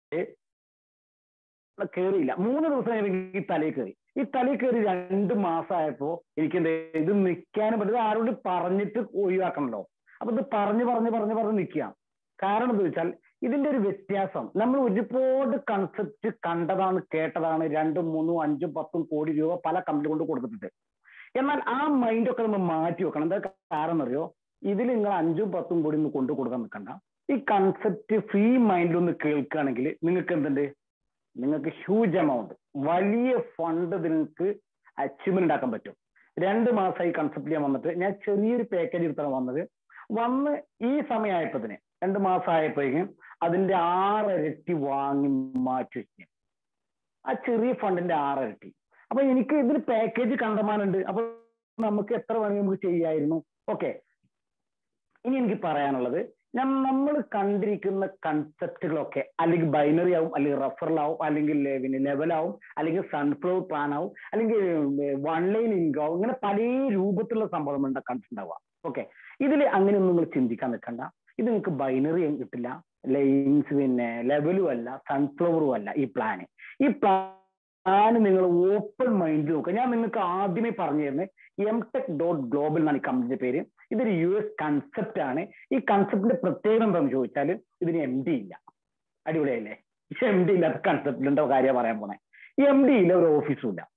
കയറിയില്ല മൂന്ന് ദിവസം എനിക്ക് ഈ തലയിൽ കയറി ഈ തലയിൽ കയറി രണ്ട് മാസമായപ്പോ എനിക്ക് എന്ത് ഇത് നിൽക്കാനും പറ്റില്ല ആരോട് പറഞ്ഞിട്ട് ഒഴിവാക്കണല്ലോ അപ്പൊ ഇത് പറഞ്ഞു പറഞ്ഞു പറഞ്ഞു പറഞ്ഞ് നിൽക്കുക കാരണം എന്താ വെച്ചാൽ ഇതിന്റെ ഒരു വ്യത്യാസം നമ്മൾ ഒരുപാട് കൺസെപ്റ്റ് കണ്ടതാണ് കേട്ടതാണ് രണ്ടും മൂന്നും അഞ്ചും പത്തും കോടി രൂപ പല കമ്പനി കൊണ്ട് കൊടുത്തിട്ടുണ്ട് എന്നാൽ ആ മൈൻഡ് ഒക്കെ നമ്മൾ മാറ്റി വെക്കണം എന്താ കാരണം അറിയോ ഇതിൽ നിങ്ങൾ അഞ്ചും പത്തും കോടി ഒന്ന് കൊണ്ടു കൊടുക്കാൻ നിൽക്കണ്ട ഈ കൺസെപ്റ്റ് ഫ്രീ മൈൻഡിൽ ഒന്ന് കേൾക്കുകയാണെങ്കിൽ നിങ്ങൾക്ക് എന്തുണ്ട് നിങ്ങൾക്ക് ഹ്യൂജ് എമൗണ്ട് വലിയ ഫണ്ട് നിങ്ങൾക്ക് അച്ചീവ്മെന്റ് ഉണ്ടാക്കാൻ പറ്റും രണ്ട് മാസമായി കൺസെപ്റ്റ് ഞാൻ വന്നിട്ട് ഞാൻ ചെറിയൊരു പാക്കേജ് എടുത്താണ് വന്നത് വന്ന് ഈ സമയമായപ്പോഴത്തിന് രണ്ട് മാസം ആയപ്പോഴേക്കും അതിന്റെ ആറരട്ടി വാങ്ങി മാറ്റി വെച്ചു ആ ചെറിയ ഫണ്ടിന്റെ ആറരട്ടി അപ്പൊ എനിക്ക് ഇതിൽ പാക്കേജ് കണ്ടമാനുണ്ട് അപ്പൊ നമുക്ക് എത്ര വേണമെങ്കിൽ നമുക്ക് ചെയ്യായിരുന്നു ഓക്കെ ഇനി എനിക്ക് പറയാനുള്ളത് ഞാൻ നമ്മൾ കണ്ടിരിക്കുന്ന കൺസെപ്റ്റുകളൊക്കെ അല്ലെങ്കിൽ ബൈനറി ആവും അല്ലെങ്കിൽ റഫറൽ ആവും അല്ലെങ്കിൽ പിന്നെ ലെവൽ ആവും അല്ലെങ്കിൽ സൺഫ്ലവർ പ്ലാൻ ആവും അല്ലെങ്കിൽ വൺ ലൈൻ ഇൻകം ആവും ഇങ്ങനെ പല രൂപത്തിലുള്ള സംഭവം കണ്ടിട്ടുണ്ടാവുക ഓക്കെ ഇതിൽ അങ്ങനെയൊന്നും നിങ്ങൾ ചിന്തിക്കാൻ നിൽക്കണ്ട ഇത് നിങ്ങൾക്ക് ബൈനറി കിട്ടില്ല ലൈൻസ് പിന്നെ ലെവലും അല്ല സൺഫ്ലവറും അല്ല ഈ പ്ലാന് ഈ പ്ലാൻ നിങ്ങൾ ഓപ്പൺ മൈൻഡിൽ നോക്കുക ഞാൻ നിങ്ങൾക്ക് ആദ്യമേ പറഞ്ഞു തരുന്നത് എം ടെക് ഡോട്ട് ഗ്ലോബൽ എന്നാണ് ഈ കമ്പനിയുടെ പേര് ഇതൊരു യു എസ് കൺസെപ്റ്റ് ആണ് ഈ കൺസെപ്റ്റിന്റെ പ്രത്യേകത എന്താണെന്ന് ചോദിച്ചാൽ ഇതിന് എം ഡി ഇല്ല അടിപൊളിയല്ലേ എം ഡി ഇല്ലാത്ത കൺസെപ്റ്റിന്റെ കാര്യം പറയാൻ പോണേ എം ഡി ഇല്ല ഒരു ഓഫീസും ഇല്ല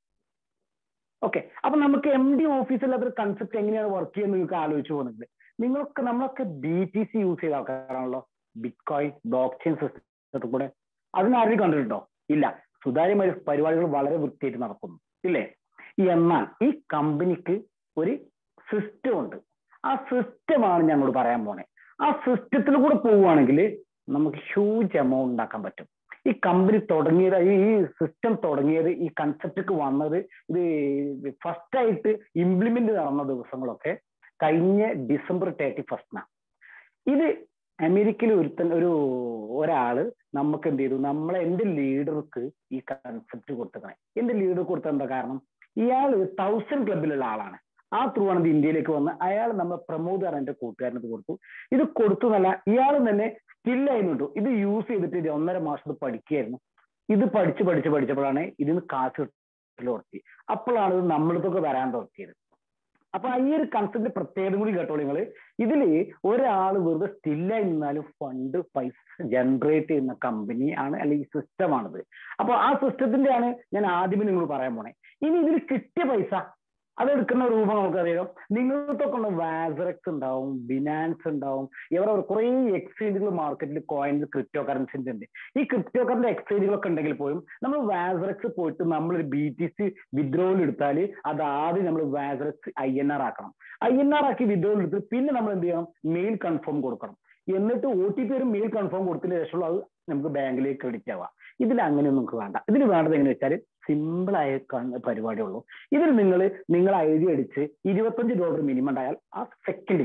ഓക്കെ അപ്പൊ നമുക്ക് എം ഡി ഓഫീസില്ലാത്ത ഒരു കൺസെപ്റ്റ് എങ്ങനെയാണ് വർക്ക് ചെയ്യുന്നത് നിങ്ങൾക്ക് ആലോചിച്ച് പോകുന്നത് നിങ്ങളൊക്കെ നമ്മളൊക്കെ ബി ടി സി യൂസ് ചെയ്ത ആൾക്കാരാണല്ലോ ബിറ്റ് കോയിൻ ബ്ലോക്ക് ചെയിൻ സിസ്റ്റത്തിൽ കൂടെ അതിനാരും കണ്ടിട്ടുണ്ടോ ഇല്ല സുതാര്യമായ പരിപാടികൾ വളരെ വൃത്തിയായിട്ട് നടക്കുന്നു ഇല്ലേ എന്നാൽ ഈ കമ്പനിക്ക് ഒരു സിസ്റ്റം ഉണ്ട് ആ സിസ്റ്റമാണ് ഞങ്ങളോട് പറയാൻ പോണേ ആ സിസ്റ്റത്തിൽ കൂടെ പോവുകയാണെങ്കിൽ നമുക്ക് ഹ്യൂജ് എമൗണ്ട് ഉണ്ടാക്കാൻ പറ്റും ഈ കമ്പനി തുടങ്ങിയത് ഈ സിസ്റ്റം തുടങ്ങിയത് ഈ കൺസെപ്റ്റ് വന്നത് ഇത് ഫസ്റ്റ് ആയിട്ട് ഇംപ്ലിമെന്റ് നടന്ന ദിവസങ്ങളൊക്കെ കഴിഞ്ഞ ഡിസംബർ തേർട്ടി ഫസ്റ്റിനാണ് ഇത് അമേരിക്കയിൽ ഒരുത്തൻ ഒരു ഒരാള് നമുക്ക് എന്ത് ചെയ്തു നമ്മളെ എന്റെ ലീഡർക്ക് ഈ കൺസെപ്റ്റ് കൊടുത്തേ എന്റെ ലീഡർ കൊടുത്ത എന്താ കാരണം ഇയാൾ തൗസൻഡ് ക്ലബിലുള്ള ആളാണ് ആ ത്രൂ ആണ് ഇത് ഇന്ത്യയിലേക്ക് വന്ന് അയാൾ നമ്മൾ പ്രമോദ് ആണ് എന്റെ കൂട്ടുകാരനത് കൊടുത്തു ഇത് കൊടുത്തു എന്നല്ല ഇയാൾ തന്നെ സ്റ്റിൽ ആയിരുന്നു ഇത് യൂസ് ചെയ്തിട്ട് ഇത് ഒന്നര മാസത്ത് പഠിക്കുകയായിരുന്നു ഇത് പഠിച്ച് പഠിച്ച് പഠിച്ചപ്പോഴാണ് ഇതിന് കാശ് കിട്ടൽ തുടങ്ങി അപ്പോഴാണ് ഇത് നമ്മളിതൊക്കെ വരാൻ തുടങ്ങിയത് അപ്പൊ ഈ ഒരു കൺസെപ്റ്റ് പ്രത്യേകത കൂടി കേട്ടോ നിങ്ങൾ ഇതില് ഒരാൾ വെറുതെ സ്റ്റില്ലായി നിന്നാലും ഫണ്ട് പൈസ ജനറേറ്റ് ചെയ്യുന്ന കമ്പനി ആണ് അല്ലെങ്കിൽ സിസ്റ്റമാണിത് അപ്പൊ ആ സിസ്റ്റത്തിന്റെ ആണ് ഞാൻ ആദ്യമേ നിങ്ങൾ പറയാൻ പോണേ ഇനി ഇതിൽ കിട്ടിയ പൈസ അതെടുക്കുന്ന രൂപം നമുക്കറിയാം നിങ്ങൾക്കൊക്കെ ഉണ്ട് വാസറക്സ് ഉണ്ടാവും ബിനാൻസ് ഉണ്ടാവും ഇവർ കുറേ എക്സ്ചേഞ്ചുകൾ മാർക്കറ്റിൽ കോയിൻസ് ക്രിപ്റ്റോ കറൻസിന്റെ ഉണ്ട് ഈ ക്രിപ്റ്റോ കറന്റ് എക്സ്ചേഞ്ചുകളൊക്കെ ഉണ്ടെങ്കിൽ പോലും നമ്മൾ വാസറക്സ് പോയിട്ട് നമ്മൾ ഒരു ബി ടി സി വിത്ഡ്രോവൽ എടുത്താൽ അത് ആദ്യം നമ്മൾ വാസറക്സ് ഐ എൻ ആർ ആക്കണം ഐ എൻ ആർ ആക്കി വിത്ഡ്രോവൽ എടുത്ത് പിന്നെ നമ്മൾ എന്ത് ചെയ്യണം മെയിൽ കൺഫേം കൊടുക്കണം എന്നിട്ട് ഒ ടി പി ഒരു മെയിൽ കൺഫേം കൊടുത്തതിന് ശേഷമുള്ള അത് നമുക്ക് ബാങ്കിലേക്ക് ക്രെഡിറ്റ് ആവാം ഇതിൽ അങ്ങനെയൊന്നും നമുക്ക് വേണ്ട ഇതിന് വേണ്ടത് എങ്ങനെ വെച്ചാൽ സിമ്പിൾ ആയ പരിപാടിയേ ഉള്ളൂ ഇതിൽ നിങ്ങൾ നിങ്ങൾ ഐ ഡി അടിച്ച് ഇരുപത്തഞ്ച് ഡോളർ മിനിമം ഉണ്ടായാൽ ആ സെക്കൻഡിൽ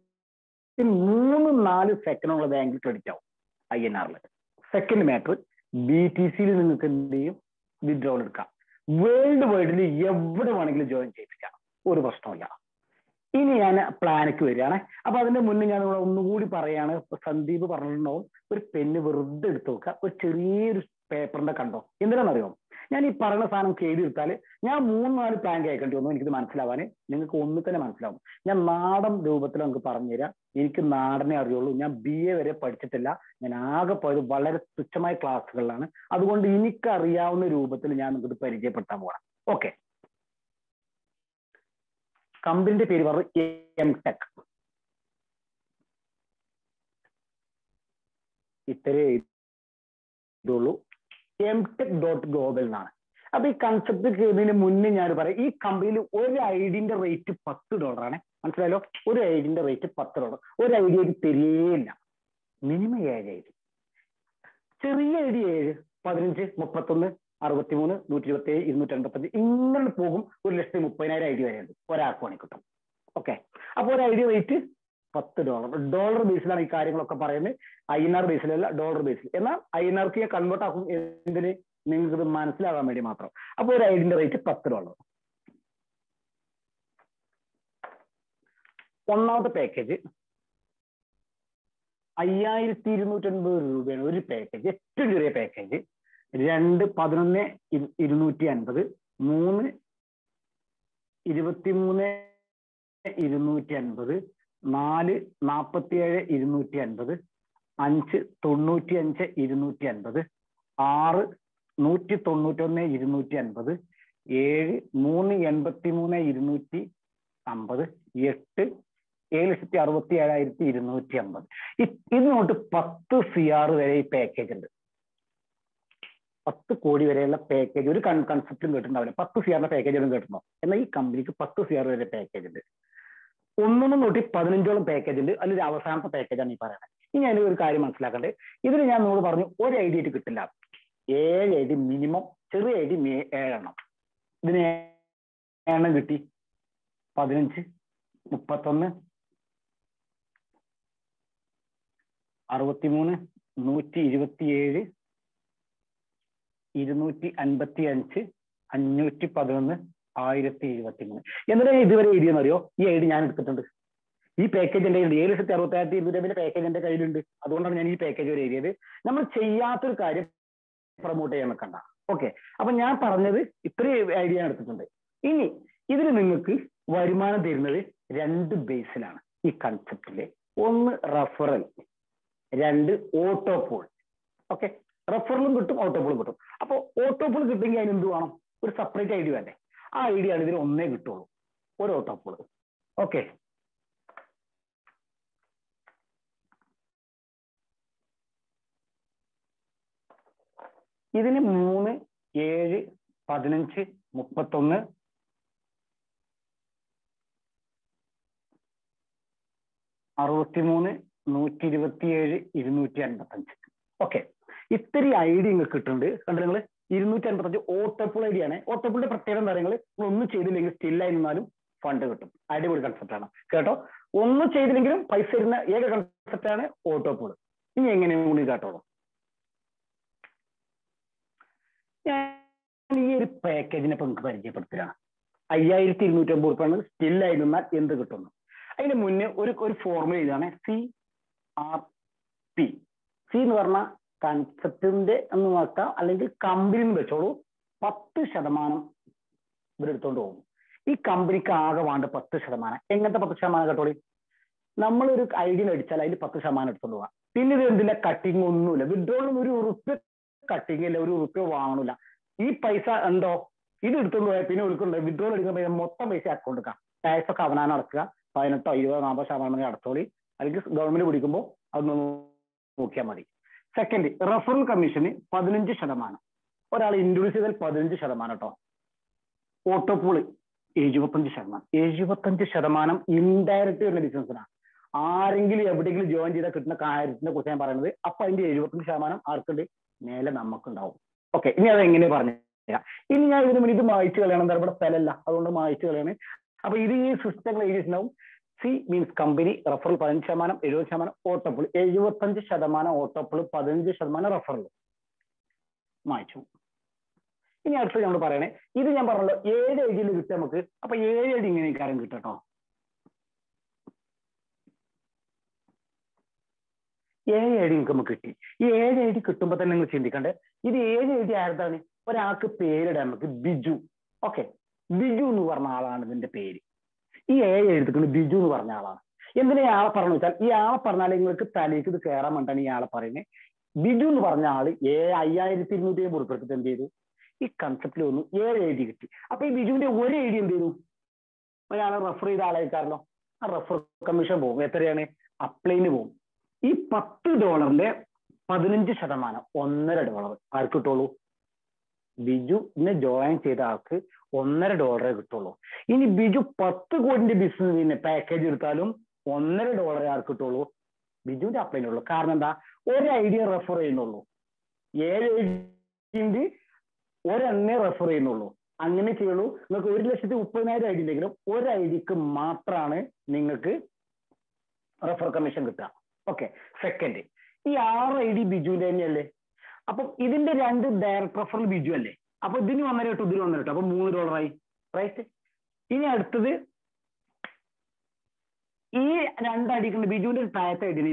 മൂന്ന് നാല് സെക്കൻഡുള്ള ബാങ്കിൽ ക്രെഡിറ്റ് ആവും ഐ എൻ ആറിൽ സെക്കൻഡ് മാറ്റർ ബി ടി സിയിൽ നിങ്ങൾക്ക് എന്ത് ചെയ്യും വിത്ഡ്രോൾ എടുക്കാം വേൾഡ് വൈഡിൽ എവിടെ വേണമെങ്കിലും ജോയിൻ ചെയ്യിപ്പിക്കാം ഒരു പ്രശ്നമില്ല ഇനി ഞാൻ പ്ലാനിക്ക് വരികയാണ് അപ്പൊ അതിന്റെ മുന്നേ ഞാൻ ഇവിടെ ഒന്നുകൂടി പറയാണ് സന്ദീപ് പറഞ്ഞിട്ടുണ്ടാവും ഒരു പെണ്ണ് വെറുതെ എടുത്ത് നോക്കുക ഒരു ചെറിയൊരു പേപ്പറിന്റെ കണ്ടോ എന്തിനാണെന്നറിയോ ഞാൻ ഈ പറയുന്ന സാധനം എഴുതിയെടുത്താൽ ഞാൻ മൂന്ന് നാല് പ്ലാൻ കേൾക്കേണ്ടി വന്നു എനിക്കിത് മനസ്സിലാവാൻ നിങ്ങൾക്ക് ഒന്നിൽ തന്നെ മനസ്സിലാവും ഞാൻ നാടൻ രൂപത്തിൽ നമുക്ക് പറഞ്ഞുതരാം എനിക്ക് നാടനെ അറിയുള്ളൂ ഞാൻ ബി എ വരെ പഠിച്ചിട്ടില്ല ഞാൻ ആകെ പോയത് വളരെ തുച്ഛമായ ക്ലാസ്സുകളിലാണ് അതുകൊണ്ട് എനിക്കറിയാവുന്ന രൂപത്തിൽ ഞാൻ നിങ്ങൾക്ക് പരിചയപ്പെടുത്താൻ പോകണം ഓക്കെ കമ്പനിന്റെ പേര് പറഞ്ഞു എം ടെക് ഇത്രേ ഇതുള്ളൂ എം ടെക് ഡോട്ട് ഗ്ലോബൽ എന്നാണ് അപ്പൊ ഈ കൺസെപ്റ്റ് കേൾക്കുന്നതിന് മുന്നേ ഞാൻ പറയാം ഈ കമ്പനിയിൽ ഒരു ഐഡിന്റെ റേറ്റ് പത്ത് ഡോളറാണ് മനസ്സിലായല്ലോ ഒരു ഐഡിന്റെ റേറ്റ് പത്ത് ഡോളർ ഒരു ഐഡിയക്ക് തരികയില്ല മിനിമം ഏഴ് ഐ ഡി ചെറിയ ഐ ഡി ഏഴ് പതിനഞ്ച് മുപ്പത്തൊന്ന് അറുപത്തിമൂന്ന് നൂറ്റി ഇരുപത്തി ഏഴ് ഇരുന്നൂറ്റി എൺപത്തഞ്ച് ഇങ്ങനെ പോകും ഒരു ലക്ഷത്തി മുപ്പതിനായിരം ഐ ഡി വരെ ഉണ്ട് ഒരാൾക്ക് വേണമെങ്കിൽ കിട്ടും ഓക്കെ അപ്പൊ ഒരു ഐ ഡി റേറ്റ് പത്ത് ഡോളർ ഡോളർ ബേസിലാണ് ഈ കാര്യങ്ങളൊക്കെ പറയുന്നത് ഐ എൻ ആർ ബേസിലല്ല ഡോളർ ബേസിൽ എന്നാൽ ഐ എൻ ആർക്ക് കൺവേർട്ട് ആക്കും എന്തിന് നിങ്ങൾക്ക് ഇത് മനസ്സിലാകാൻ വേണ്ടി മാത്രം അപ്പോൾ ഒരു ഐഡിന്റെ റേറ്റ് പത്ത് ഡോളർ ഒന്നാമത്തെ പാക്കേജ് അയ്യായിരത്തി ഇരുന്നൂറ്റി അൻപത് രൂപയാണ് ഒരു പാക്കേജ് ഏറ്റവും ചെറിയ പാക്കേജ് രണ്ട് പതിനൊന്ന് ഇരു- ഇരുന്നൂറ്റി അൻപത് മൂന്ന് ഇരുപത്തിമൂന്ന് ഇരുന്നൂറ്റി അൻപത് നാല് നാൽപ്പത്തിയേഴ് ഇരുന്നൂറ്റി അൻപത് അഞ്ച് തൊണ്ണൂറ്റി അഞ്ച് ഇരുന്നൂറ്റി അൻപത് ആറ് നൂറ്റി തൊണ്ണൂറ്റൊന്ന് ഇരുന്നൂറ്റി അൻപത് ഏഴ് മൂന്ന് എൺപത്തി മൂന്ന് ഇരുന്നൂറ്റി അമ്പത് എട്ട് ഏഴ് ലക്ഷത്തി അറുപത്തി ഏഴായിരത്തി ഇരുന്നൂറ്റി അമ്പത് ഇതിനോട്ട് പത്ത് സി ആർ വരെ ഈ പാക്കേജ് ഉണ്ട് പത്ത് കോടി വരെയുള്ള പാക്കേജ് ഒരു കൺസെപ്റ്റും കേട്ടിട്ടുണ്ടാവില്ല പത്ത് സി ആറിന്റെ പാക്കേജുകളും കേട്ടിട്ടുണ്ടോ എന്നാൽ ഈ കമ്പനിക്ക് പത്ത് സി ആർ വരെ പാക്കേജ് ഉണ്ട് ഒന്നൊന്നും തൊട്ടി പതിനഞ്ചോളം പാക്കേജ് ഉണ്ട് അതിലൊരു അവസാനത്തെ പാക്കേജാണ് ഈ പറയുന്നത് ഇനി അതിന് ഒരു കാര്യം മനസ്സിലാക്കണ്ടേ ഇതിന് ഞാൻ നിങ്ങളോട് പറഞ്ഞു ഒരു ഐ ഡി ആയിട്ട് കിട്ടില്ല ഏഴ് ഐ ഡി മിനിമം ചെറിയ ഐ ഡി ഏഴെണ്ണം ഇതിന് എണ്ണം കിട്ടി പതിനഞ്ച് മുപ്പത്തൊന്ന് അറുപത്തിമൂന്ന് നൂറ്റി ഇരുപത്തിയേഴ് ഇരുന്നൂറ്റി അൻപത്തി അഞ്ച് അഞ്ഞൂറ്റി പതിനൊന്ന് ആയിരത്തി ഇരുപത്തി മൂന്ന് എന്നിട്ട് ഞാൻ ഇതുവരെ എഴുതിയെന്നറിയോ ഈ ഐ ഡി ഞാൻ എടുത്തിട്ടുണ്ട് ഈ പാക്കേജ് എൻ്റെ കയ്യിലുണ്ട് ഏഴ് ലക്ഷത്തി അറുപത്തി ആയിരത്തി ഇരുന്നൂറ്റി പാക്കേജ് എൻ്റെ കയ്യിലുണ്ട് അതുകൊണ്ടാണ് ഞാൻ ഈ പാക്കേജ് വരെ എഴുതിയത് നമ്മൾ ചെയ്യാത്തൊരു കാര്യം പ്രൊമോട്ട് ചെയ്യാൻ നിൽക്കണ്ട ഓക്കെ അപ്പൊ ഞാൻ പറഞ്ഞത് ഇത്രയും ഐഡിയ ഞാൻ എടുത്തിട്ടുണ്ട് ഇനി ഇതിൽ നിങ്ങൾക്ക് വരുമാനം തരുന്നത് രണ്ട് ബേസിലാണ് ഈ കൺസെപ്റ്റില് ഒന്ന് റഫറൽ രണ്ട് ഓട്ടോപോൾ ഓക്കെ റഫറലും കിട്ടും ഓട്ടോപോളും കിട്ടും അപ്പോൾ ഓട്ടോപോൾ കിട്ടുമെങ്കിൽ അതിന് എന്ത് വേണം ഒരു സെപ്പറേറ്റ് ഐ ഡി വേണ്ടേ ആ ഐ ഡി ആണ് ഇതിന് ഒന്നേ കിട്ടുള്ളൂ ഒരു ഓട്ടോപോൾ ഓക്കെ ഇതിന് മൂന്ന് ഏഴ് പതിനഞ്ച് മുപ്പത്തൊന്ന് അറുപത്തിമൂന്ന് നൂറ്റി ഇരുപത്തിയേഴ് ഇരുന്നൂറ്റി അൻപത്തഞ്ച് ഓക്കെ ഇത്തിരി ഐ ഡി നിങ്ങൾക്ക് കിട്ടുന്നുണ്ട് കണ്ടു നിങ്ങൾ ഇരുന്നൂറ്റി അൻപത്തഞ്ച് ഓട്ടോപ്പോൾ ഐ ഡി ആണ് ഓട്ടോപ്പിളിന്റെ പ്രത്യേകം കാര്യങ്ങൾ നിങ്ങൾ ഒന്നും ചെയ്തില്ലെങ്കിൽ സ്റ്റില്ലായി നിന്നാലും ഫണ്ട് കിട്ടും അടിപൊളി കൺസെപ്റ്റ് ആണ് കേട്ടോ ഒന്നും ചെയ്തില്ലെങ്കിലും പൈസ തരുന്ന ഏക കൺസെപ്റ്റ് ആണ് ഓട്ടോപ്പോൾ ഇനി എങ്ങനെയും കൂടി കേട്ടോളൂ ഞാൻ ഈ ഒരു പാക്കേജിനെ ഇപ്പൊ നിങ്ങൾക്ക് പരിചയപ്പെടുത്തുകയാണ് അയ്യായിരത്തി ഇരുന്നൂറ്റി അമ്പത് റുപ്യാണ് സ്റ്റില്ലായി നിന്നാൽ എന്ത് കിട്ടുന്നു അതിന് മുന്നേ ഒരു ഒരു ഫോർമുല ഇതാണ് സി ആർ പി സി എന്ന് പറഞ്ഞ കൺസെപ്റ്റിന്റെ എന്ന് നോക്കാം അല്ലെങ്കിൽ കമ്പനി എന്ന് വെച്ചോളൂ പത്ത് ശതമാനം ഇവരെടുത്തോണ്ട് പോകും ഈ കമ്പനിക്ക് ആകെ വേണ്ട പത്ത് ശതമാനം എങ്ങനത്തെ പത്ത് ശതമാനം കേട്ടോളി നമ്മളൊരു ഐഡിയ അടിച്ചാൽ അതിൽ പത്ത് ശതമാനം എടുത്തോണ്ട് പോവാം പിന്നെ ഇത് എന്തില്ല കട്ടിങ് ഒന്നുമില്ല വിഡ്രോളിന് ഒരു ഉറുപ്പ് കട്ടിങ് ഇല്ല ഒരു ഉറുപ്പ് വാങ്ങണില്ല ഈ പൈസ ഉണ്ടോ ഇത് എടുത്തോണ്ട് പോയാൽ പിന്നെ വിളിക്കണ്ടോ വിഡ്രോൾ എടുക്കുന്ന പൈസ മൊത്തം പൈസ അക്കൗണ്ട് എടുക്കാം ടാക്സ് ഒക്കെ അവനാണ് അടക്കുക പതിനെട്ടോ ഇരുപതോ നാൽപ്പത് ശതമാനം വരെ അടച്ചോളി അല്ലെങ്കിൽ ഗവൺമെന്റ് പിടിക്കുമ്പോൾ അതൊന്ന് നോക്കിയാൽ മതി സെക്കൻഡ് റഫറൽ കമ്മീഷന് പതിനഞ്ച് ശതമാനം ഒരാൾ ഇൻട്രൊഡ്യൂസ് ചെയ്താൽ പതിനഞ്ച് ശതമാനം കേട്ടോ ഓട്ടോപൂള് എഴുപത്തഞ്ച് ശതമാനം എഴുപത്തഞ്ച് ശതമാനം ഇൻഡയറക്റ്റ് വരുന്ന ബിസിനസ്സിനാണ് ആരെങ്കിലും എവിടെയെങ്കിലും ജോയിൻ ചെയ്താൽ കിട്ടുന്ന കാര്യത്തിനെ കുറിച്ച് ഞാൻ പറയുന്നത് അപ്പൊ അതിന്റെ എഴുപത്തഞ്ച് ശതമാനം ആർക്കുണ്ട് മേലെ നമുക്കുണ്ടാവും ഓക്കെ ഇനി അത് എങ്ങനെ പറഞ്ഞു തരാം ഇനി ഞാൻ ഇതിന് മുന്നിൽ ഇത് മായിച്ചു കളയണം എന്താ ഇവിടെ സ്ഥലമല്ല അതുകൊണ്ട് മായിച്ചു കളയാണ് അപ്പൊ ഇത് ഈ സിസ്റ്റങ്ങൾ എഴുതിയിട്ടുണ്ടാവും സി മീൻസ് കമ്പനി റഫറൽ പതിനഞ്ച് ശതമാനം എഴുപത് ശതമാനം ഓട്ടോപ്പിൾ എഴുപത്തഞ്ച് ശതമാനം ഓട്ടോപ്പിൾ പതിനഞ്ച് ശതമാനം റഫറൽ മായിച്ചു ഇനി അടുത്ത് നമ്മൾ പറയണേ ഇത് ഞാൻ പറഞ്ഞല്ലോ ഏഴ് ഐഡിയിൽ കിട്ടും നമുക്ക് അപ്പൊ ഏഴ് ഐഡി ഇങ്ങനെ കാര്യം കിട്ടും കേട്ടോ ഏഴ് ഐ ഡി നിങ്ങൾക്ക് നമുക്ക് കിട്ടി ഈ ഏഴ് ഐ ഡി കിട്ടുമ്പോൾ തന്നെ നിങ്ങൾ ചിന്തിക്കണ്ടേ ഇത് ഏഴ് ഐ ഡി ആരതാണ് ഒരാൾക്ക് പേരിടാൻ നമുക്ക് ബിജു ഓക്കെ ബിജു എന്ന് പറഞ്ഞ ആളാണ് ഇതിന്റെ പേര് ഈ ഏഴ് എഴുതിക്കുന്നത് ബിജു എന്ന് പറഞ്ഞ ആളാണ് എന്തിനാ ഈ ആളെ പറഞ്ഞു വെച്ചാൽ ഈ ആളെ പറഞ്ഞാൽ നിങ്ങൾക്ക് തലേക്ക് ഇത് കയറാൻ വേണ്ടിയാണ് ഈ ആളെ പറയുന്നത് ബിജു എന്ന് പറഞ്ഞ ആള് ഏ അയ്യായിരത്തി ഇരുന്നൂറ്റി അമ്പത് ഉൾപ്പെടുത്തിട്ട് എന്ത് ചെയ്തു ഈ കൺസെപ്റ്റിൽ വന്നു ഏഴ് ഐ ഡി കിട്ടി അപ്പൊ ഈ ബിജുവിന്റെ ഒരു ഐ ഡി എന്ത് ചെയ്തു ഒരാളെ റെഫർ ചെയ്ത ആളായിക്കാരല്ലോ ആ റെഫർ കമ്മീഷൻ പോകും എത്രയാണ് അപ്ലൈന് പോകും ഈ പത്ത് ഡോളറിന്റെ പതിനഞ്ച് ശതമാനം ഒന്നര ഡോളർ ആർക്ക് കിട്ടുള്ളൂ ബിജു ഇന്ന് ജോയിൻ ചെയ്ത ആൾക്ക് ഒന്നര ഡോളറേ കിട്ടുള്ളൂ ഇനി ബിജു പത്ത് കോടിന്റെ ബിസിനസ് പാക്കേജ് എടുത്താലും ഒന്നര ഡോളറേ ആർക്ക് കിട്ടുള്ളൂ ബിജുവിന്റെ അപ്ലൈനുള്ളൂ കാരണം എന്താ ഒരു ഐഡിയ റെഫർ ചെയ്യുന്നുള്ളൂ ഏഴ് ഐഡി ഒരെണ്ണേ റെഫർ ചെയ്യുന്നുള്ളൂ അങ്ങനെ ചെയ്യുള്ളൂ നിങ്ങൾക്ക് ഒരു ലക്ഷത്തി മുപ്പതിനായിരം ഐഡി ഉണ്ടെങ്കിലും ഒരു ഐഡിക്ക് മാത്രമാണ് നിങ്ങൾക്ക് റെഫർ കമ്മീഷൻ കിട്ടുക ഓക്കെ സെക്കൻഡ് ഈ ആറ് ഐ ഡി ബിജുവിന്റെ തന്നെയല്ലേ അപ്പൊ ഇതിന്റെ രണ്ട് ഡയറക്ട് റെഫറൽ ബിജു അല്ലേ അപ്പൊ ഇതിന് ഒന്നര കിട്ടും ഇതിന് ഒന്നര കിട്ടും അപ്പൊ മൂന്ന് ഡോളറായി റൈറ്റ് ഇനി അടുത്തത് ഈ രണ്ട് അടിക്കുന്നുണ്ട് ബിജുവിന്റെ താഴത്തെ ഐഡിന് രണ്ടും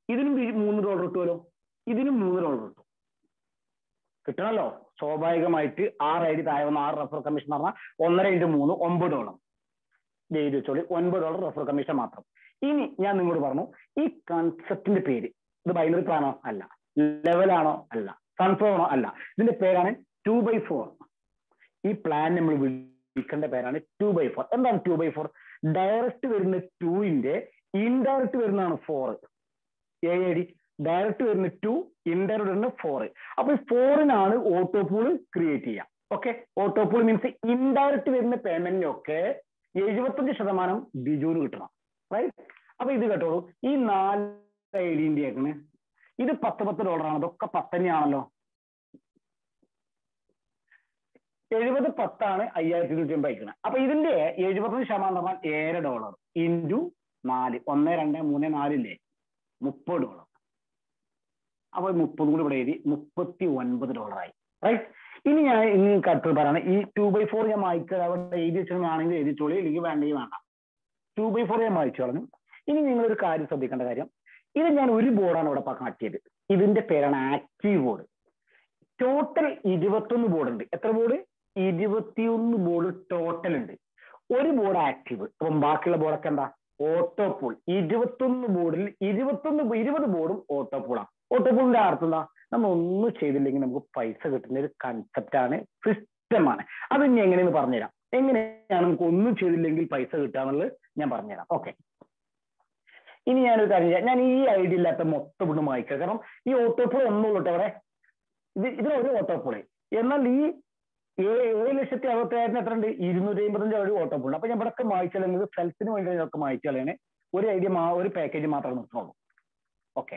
ഇതിനും ബി- മൂന്ന് ഡോളർ കിട്ടുമല്ലോ ഇതിനും മൂന്ന് ഡോളർ കിട്ടും കിട്ടണല്ലോ സ്വാഭാവികമായിട്ട് ആറ് ഐ ഡി താഴെ വന്ന ആറ് റെഫർ കമ്മീഷൻ എന്ന് പറഞ്ഞാൽ ഒന്നര ഇൻറ്റു മൂന്ന് ഒമ്പത് ഡോളർ എഴുതി വെച്ചോളി ഒൻപത് ഡോളർ റെഫർ കമ്മീഷൻ മാത്രം ഇനി ഞാൻ നിങ്ങളോട് പറഞ്ഞു ഈ കൺസെപ്റ്റിന്റെ പേര് ഇത് ബൈനറി പ്ലാനോ അല്ല ലെവലാണോ അല്ല സൺഫ്ലവറോ അല്ല ഇതിന്റെ പേരാണ് ടു ബൈ ഫോർ ഈ പ്ലാൻ നമ്മൾ വിളിക്കേണ്ട പേരാണ് ടു ബൈ ഫോർ എന്താണ് ടു ബൈ ഫോർ ഡയറക്റ്റ് വരുന്ന ടുവിന്റെ ഇൻഡയറക്റ്റ് വരുന്നതാണ് four A I D direct വരുന്ന ടു ഇൻഡയറക്റ്റ് വരുന്ന ഫോർ അപ്പൊ ഈ ഫോറിനാണ് ഓട്ടോ പൂൾ ക്രിയേറ്റ് ചെയ്യുക okay auto pool means indirect വരുന്ന പേയ്മെന്റിനൊക്കെ എഴുപത്തഞ്ച് ശതമാനം ബിജുവിന് കിട്ടണം റൈറ്റ് അപ്പൊ ഇത് കേട്ടോളൂ ഈ നാല് ഐ ഡിന്റെ ഇത് പത്ത് പത്ത് ഡോളറാണ് അതൊക്കെ പത്ത് തന്നെയാണല്ലോ എഴുപത് പത്താണ് അയ്യായിരത്തി ഇരുന്നൂറ്റി അമ്പത് അയക്കുന്നത് അപ്പൊ ഇതിന്റെ എഴുപത്തഞ്ച് ശതമാനം പറഞ്ഞാൽ ഏഴ് ഡോളർ ഇൻറ്റു നാല് ഒന്ന് രണ്ട് മൂന്ന് നാലില്ലേ മുപ്പത് ഡോളർ അപ്പൊ മുപ്പതും കൂടി ഇവിടെ എഴുതി മുപ്പത്തി ഒൻപത് ഡോളറായി റൈറ്റ് ഇനി ഞാൻ ഇനി അടുത്ത് പറയണ ഈ ടു ബൈ ഫോർ ഞാൻ വായിക്കുക അവിടെ എഴുതി വെച്ചാണെങ്കിൽ എഴുതിച്ചോളി അല്ലെങ്കിൽ വേണ്ടെങ്കിൽ വേണ്ട ടു ബൈ ഫോർ ഞാൻ വായിച്ചു കളഞ്ഞു ഇനി നിങ്ങൾ ഒരു കാര്യം ശ്രദ്ധിക്കേണ്ട കാര്യം ഇത് ഞാൻ ഒരു ബോർഡാണ് ഇവിടെ കാട്ടിയത് ഇതിന്റെ പേരാണ് ആക്റ്റീവ് ബോർഡ് ടോട്ടൽ ഇരുപത്തൊന്ന് ബോർഡ് ഉണ്ട് എത്ര ബോർഡ് ഇരുപത്തിയൊന്ന് ബോർഡ് ടോട്ടൽ ഉണ്ട് ഒരു ബോർഡ് ആക്റ്റീവ് അപ്പം ബാക്കിയുള്ള ബോർഡൊക്കെ എന്താ ഓട്ടോ പൂൾ ഇരുപത്തൊന്ന് ബോർഡിൽ ഇരുപത്തൊന്ന് ഇരുപത് ബോർഡും ഓട്ടോ പൂളാണ് ഓട്ടോ പൂളിന്റെ അർത്ഥം എന്താ നമ്മൾ ഒന്നും ചെയ്തില്ലെങ്കിൽ നമുക്ക് പൈസ കിട്ടുന്ന ഒരു കൺസെപ്റ്റ് ആണ് സിസ്റ്റമാണ് അത് ഇനി എങ്ങനെയെന്ന് പറഞ്ഞുതരാം എങ്ങനെയാണ് നമുക്ക് ഒന്നും ചെയ്തില്ലെങ്കിൽ പൈസ കിട്ടുക എന്നുള്ളത് ഞാൻ പറഞ്ഞുതരാം ഓക്കെ ഇനി ഞാനൊരു കാര്യം ചെയ്യാം ഞാൻ ഈ ഐഡിയ ഇല്ലാത്ത മൊത്തം ഇവിടെ വായിക്കാം കാരണം ഈ ഓട്ടോ പൂൾ ഒന്നുള്ളൂ കേട്ടോ അവിടെ ഇത് ഇതിന് ഒരു ഓട്ടോ പൂള് എന്നാൽ ഈ ഏ- ഏഴ് ലക്ഷത്തി അറുപത്തി എത്ര ഉണ്ട് ഇരുന്നൂറ്റി അമ്പത്തഞ്ച് ഒരു ഓട്ടോ പൂൾ അപ്പൊ ഞാൻ ഇവിടെ വായിച്ചാൽ സെൽഫിന് വേണ്ടി ഇതൊക്കെ വായിച്ചാലാണ് ഒരു ഐഡിയ ഒരു പാക്കേജ് മാത്രമേ നിർത്തുള്ളൂ ഓക്കെ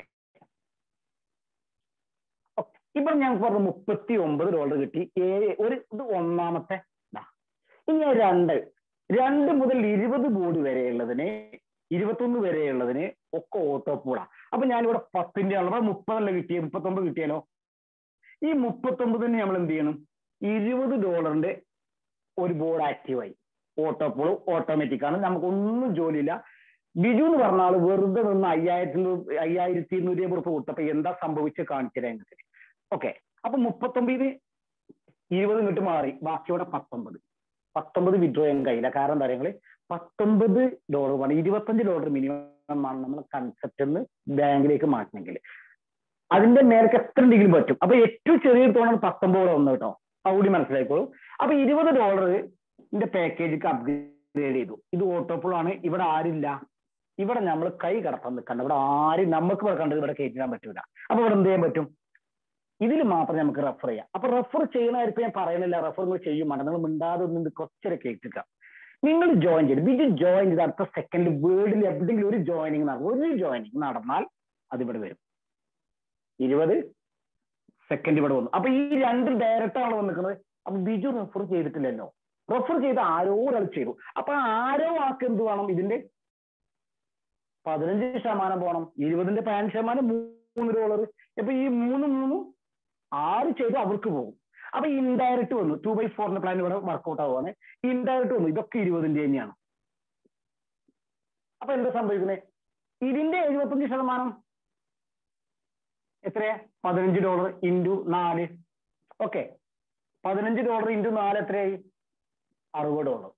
ഇപ്പൊ ഞങ്ങൾക്ക് പറഞ്ഞു മുപ്പത്തി ഒമ്പത് ഡോളർ കിട്ടി ഏഴ് ഒരു ഇത് ഒന്നാമത്തെ ഇതാ ഇനി ആ രണ്ട് രണ്ട് മുതൽ ഇരുപത് ബോർഡ് വരെയുള്ളതിന് ഇരുപത്തൊന്ന് വരെയുള്ളതിന് ഒക്കെ ഓട്ടോ പൂളാ അപ്പൊ ഞാനിവിടെ പത്തിന്റെ ആള് മുപ്പതല്ല കിട്ടിയ മുപ്പത്തൊമ്പത് കിട്ടിയാലോ ഈ മുപ്പത്തൊമ്പതിന് നമ്മൾ എന്ത് ചെയ്യണം ഇരുപത് ഡോളറിന്റെ ഒരു ബോർഡ് ആക്റ്റീവായി ഓട്ടോ പൂൾ ഓട്ടോമാറ്റിക് ആണ് നമുക്കൊന്നും ജോലിയില്ല ബിജു എന്ന് പറഞ്ഞ ആള് വെറുതെ നിന്ന് അയ്യായിരത്തി അയ്യായിരത്തി ഇരുന്നൂറ്റി അമ്പത് റുപ്യ കൊടുത്തപ്പോ എന്താ സംഭവിച്ച് കാണിച്ചത് നിങ്ങൾക്ക് ഓക്കെ അപ്പൊ മുപ്പത്തൊമ്പതിന് ഇരുപത് ഇങ്ങോട്ട് മാറി ബാക്കിയോടെ പത്തൊമ്പത് പത്തൊമ്പത് വിഡ്രോ ചെയ്യാൻ കഴിയില്ല കാരണം എന്താ പറയുക പത്തൊമ്പത് ഡോളർ വേണം ഇരുപത്തഞ്ച് ഡോളർ മിനിമം ആണ് നമ്മൾ കൺസെപ്റ്റ് എന്ന് ബാങ്കിലേക്ക് മാറ്റണമെങ്കിൽ അതിന്റെ മേലേക്ക് എത്ര ഉണ്ടെങ്കിലും പറ്റും അപ്പൊ ഏറ്റവും ചെറിയ തോന്നാണ് പത്തൊമ്പത് വന്നു കേട്ടോ അതുകൂടി മനസ്സിലായിക്കോളൂ അപ്പൊ ഇരുപത് ഡോളറിന്റെ പാക്കേജ് അപ്ഗ്രേഡ് ചെയ്തു ഇത് ഓട്ടോപ്പോൾ ആണ് ഇവിടെ ആരില്ല ഇവിടെ നമ്മൾ കൈ കടത്താൻ നിൽക്കണ്ട ഇവിടെ ആരും നമുക്ക് ഇവിടെ കണ്ടത് ഇവിടെ കയറ്റിടാൻ പറ്റൂല അപ്പൊ ഇവിടെ എന്ത് ചെയ്യാൻ പറ്റും ഇതിൽ മാത്രം നമുക്ക് റെഫർ ചെയ്യാം അപ്പൊ റെഫർ ചെയ്യണമായിരിക്കും ഞാൻ പറയുന്നില്ല റെഫർ നിങ്ങൾ ചെയ്യും വേണ്ട നിങ്ങൾ മിണ്ടാതെ ഒന്ന് കുറച്ചൊരു കേൾക്കുക നിങ്ങൾ ജോയിൻ ചെയ്ത് ബിജു ജോയിൻ ചെയ്ത് അടുത്ത സെക്കൻഡ് വേർഡിൽ എവിടെയെങ്കിലും ഒരു ജോയിനിങ് നടക്കും ഒരു ജോയിനിങ് നടന്നാൽ അത് ഇവിടെ വരും ഇരുപത് സെക്കൻഡ് ഇവിടെ വന്നു അപ്പൊ ഈ രണ്ട് ഡയറക്റ്റ് ആണ് വന്നിരിക്കുന്നത് അപ്പൊ ബിജു റെഫർ ചെയ്തിട്ടില്ലല്ലോ റെഫർ ചെയ്ത് ആരോ ഒരാൾ ചെയ്തു അപ്പൊ ആരോ ആൾക്ക് എന്ത് വേണം ഇതിന്റെ പതിനഞ്ച് ശതമാനം പോകണം ഇരുപതിന്റെ പതിനഞ്ച് ശതമാനം മൂന്ന് ഡോളർ അപ്പൊ ഈ മൂന്ന് മൂന്നും ആര് ചെയ്തു അവർക്ക് പോകും അപ്പൊ ഇൻഡയറക്റ്റ് വന്നു ടു ബൈ ഫോറിന്റെ പ്ലാൻ ഇവിടെ വർക്ക്ഔട്ട് ആവുകയാണ് ഇൻഡയറക്റ്റ് വന്നു ഇതൊക്കെ ഇരുപതിന്റെ തന്നെയാണ് അപ്പൊ എന്താ സംഭവിക്കുന്നത് ഇതിന്റെ എഴുപത്തഞ്ച് ശതമാനം എത്രയാ പതിനഞ്ച് ഡോളർ ഇൻറ്റു നാല് ഓക്കെ പതിനഞ്ച് ഡോളർ ഇൻറ്റു നാല് എത്രയായി അറുപത് ഡോളർ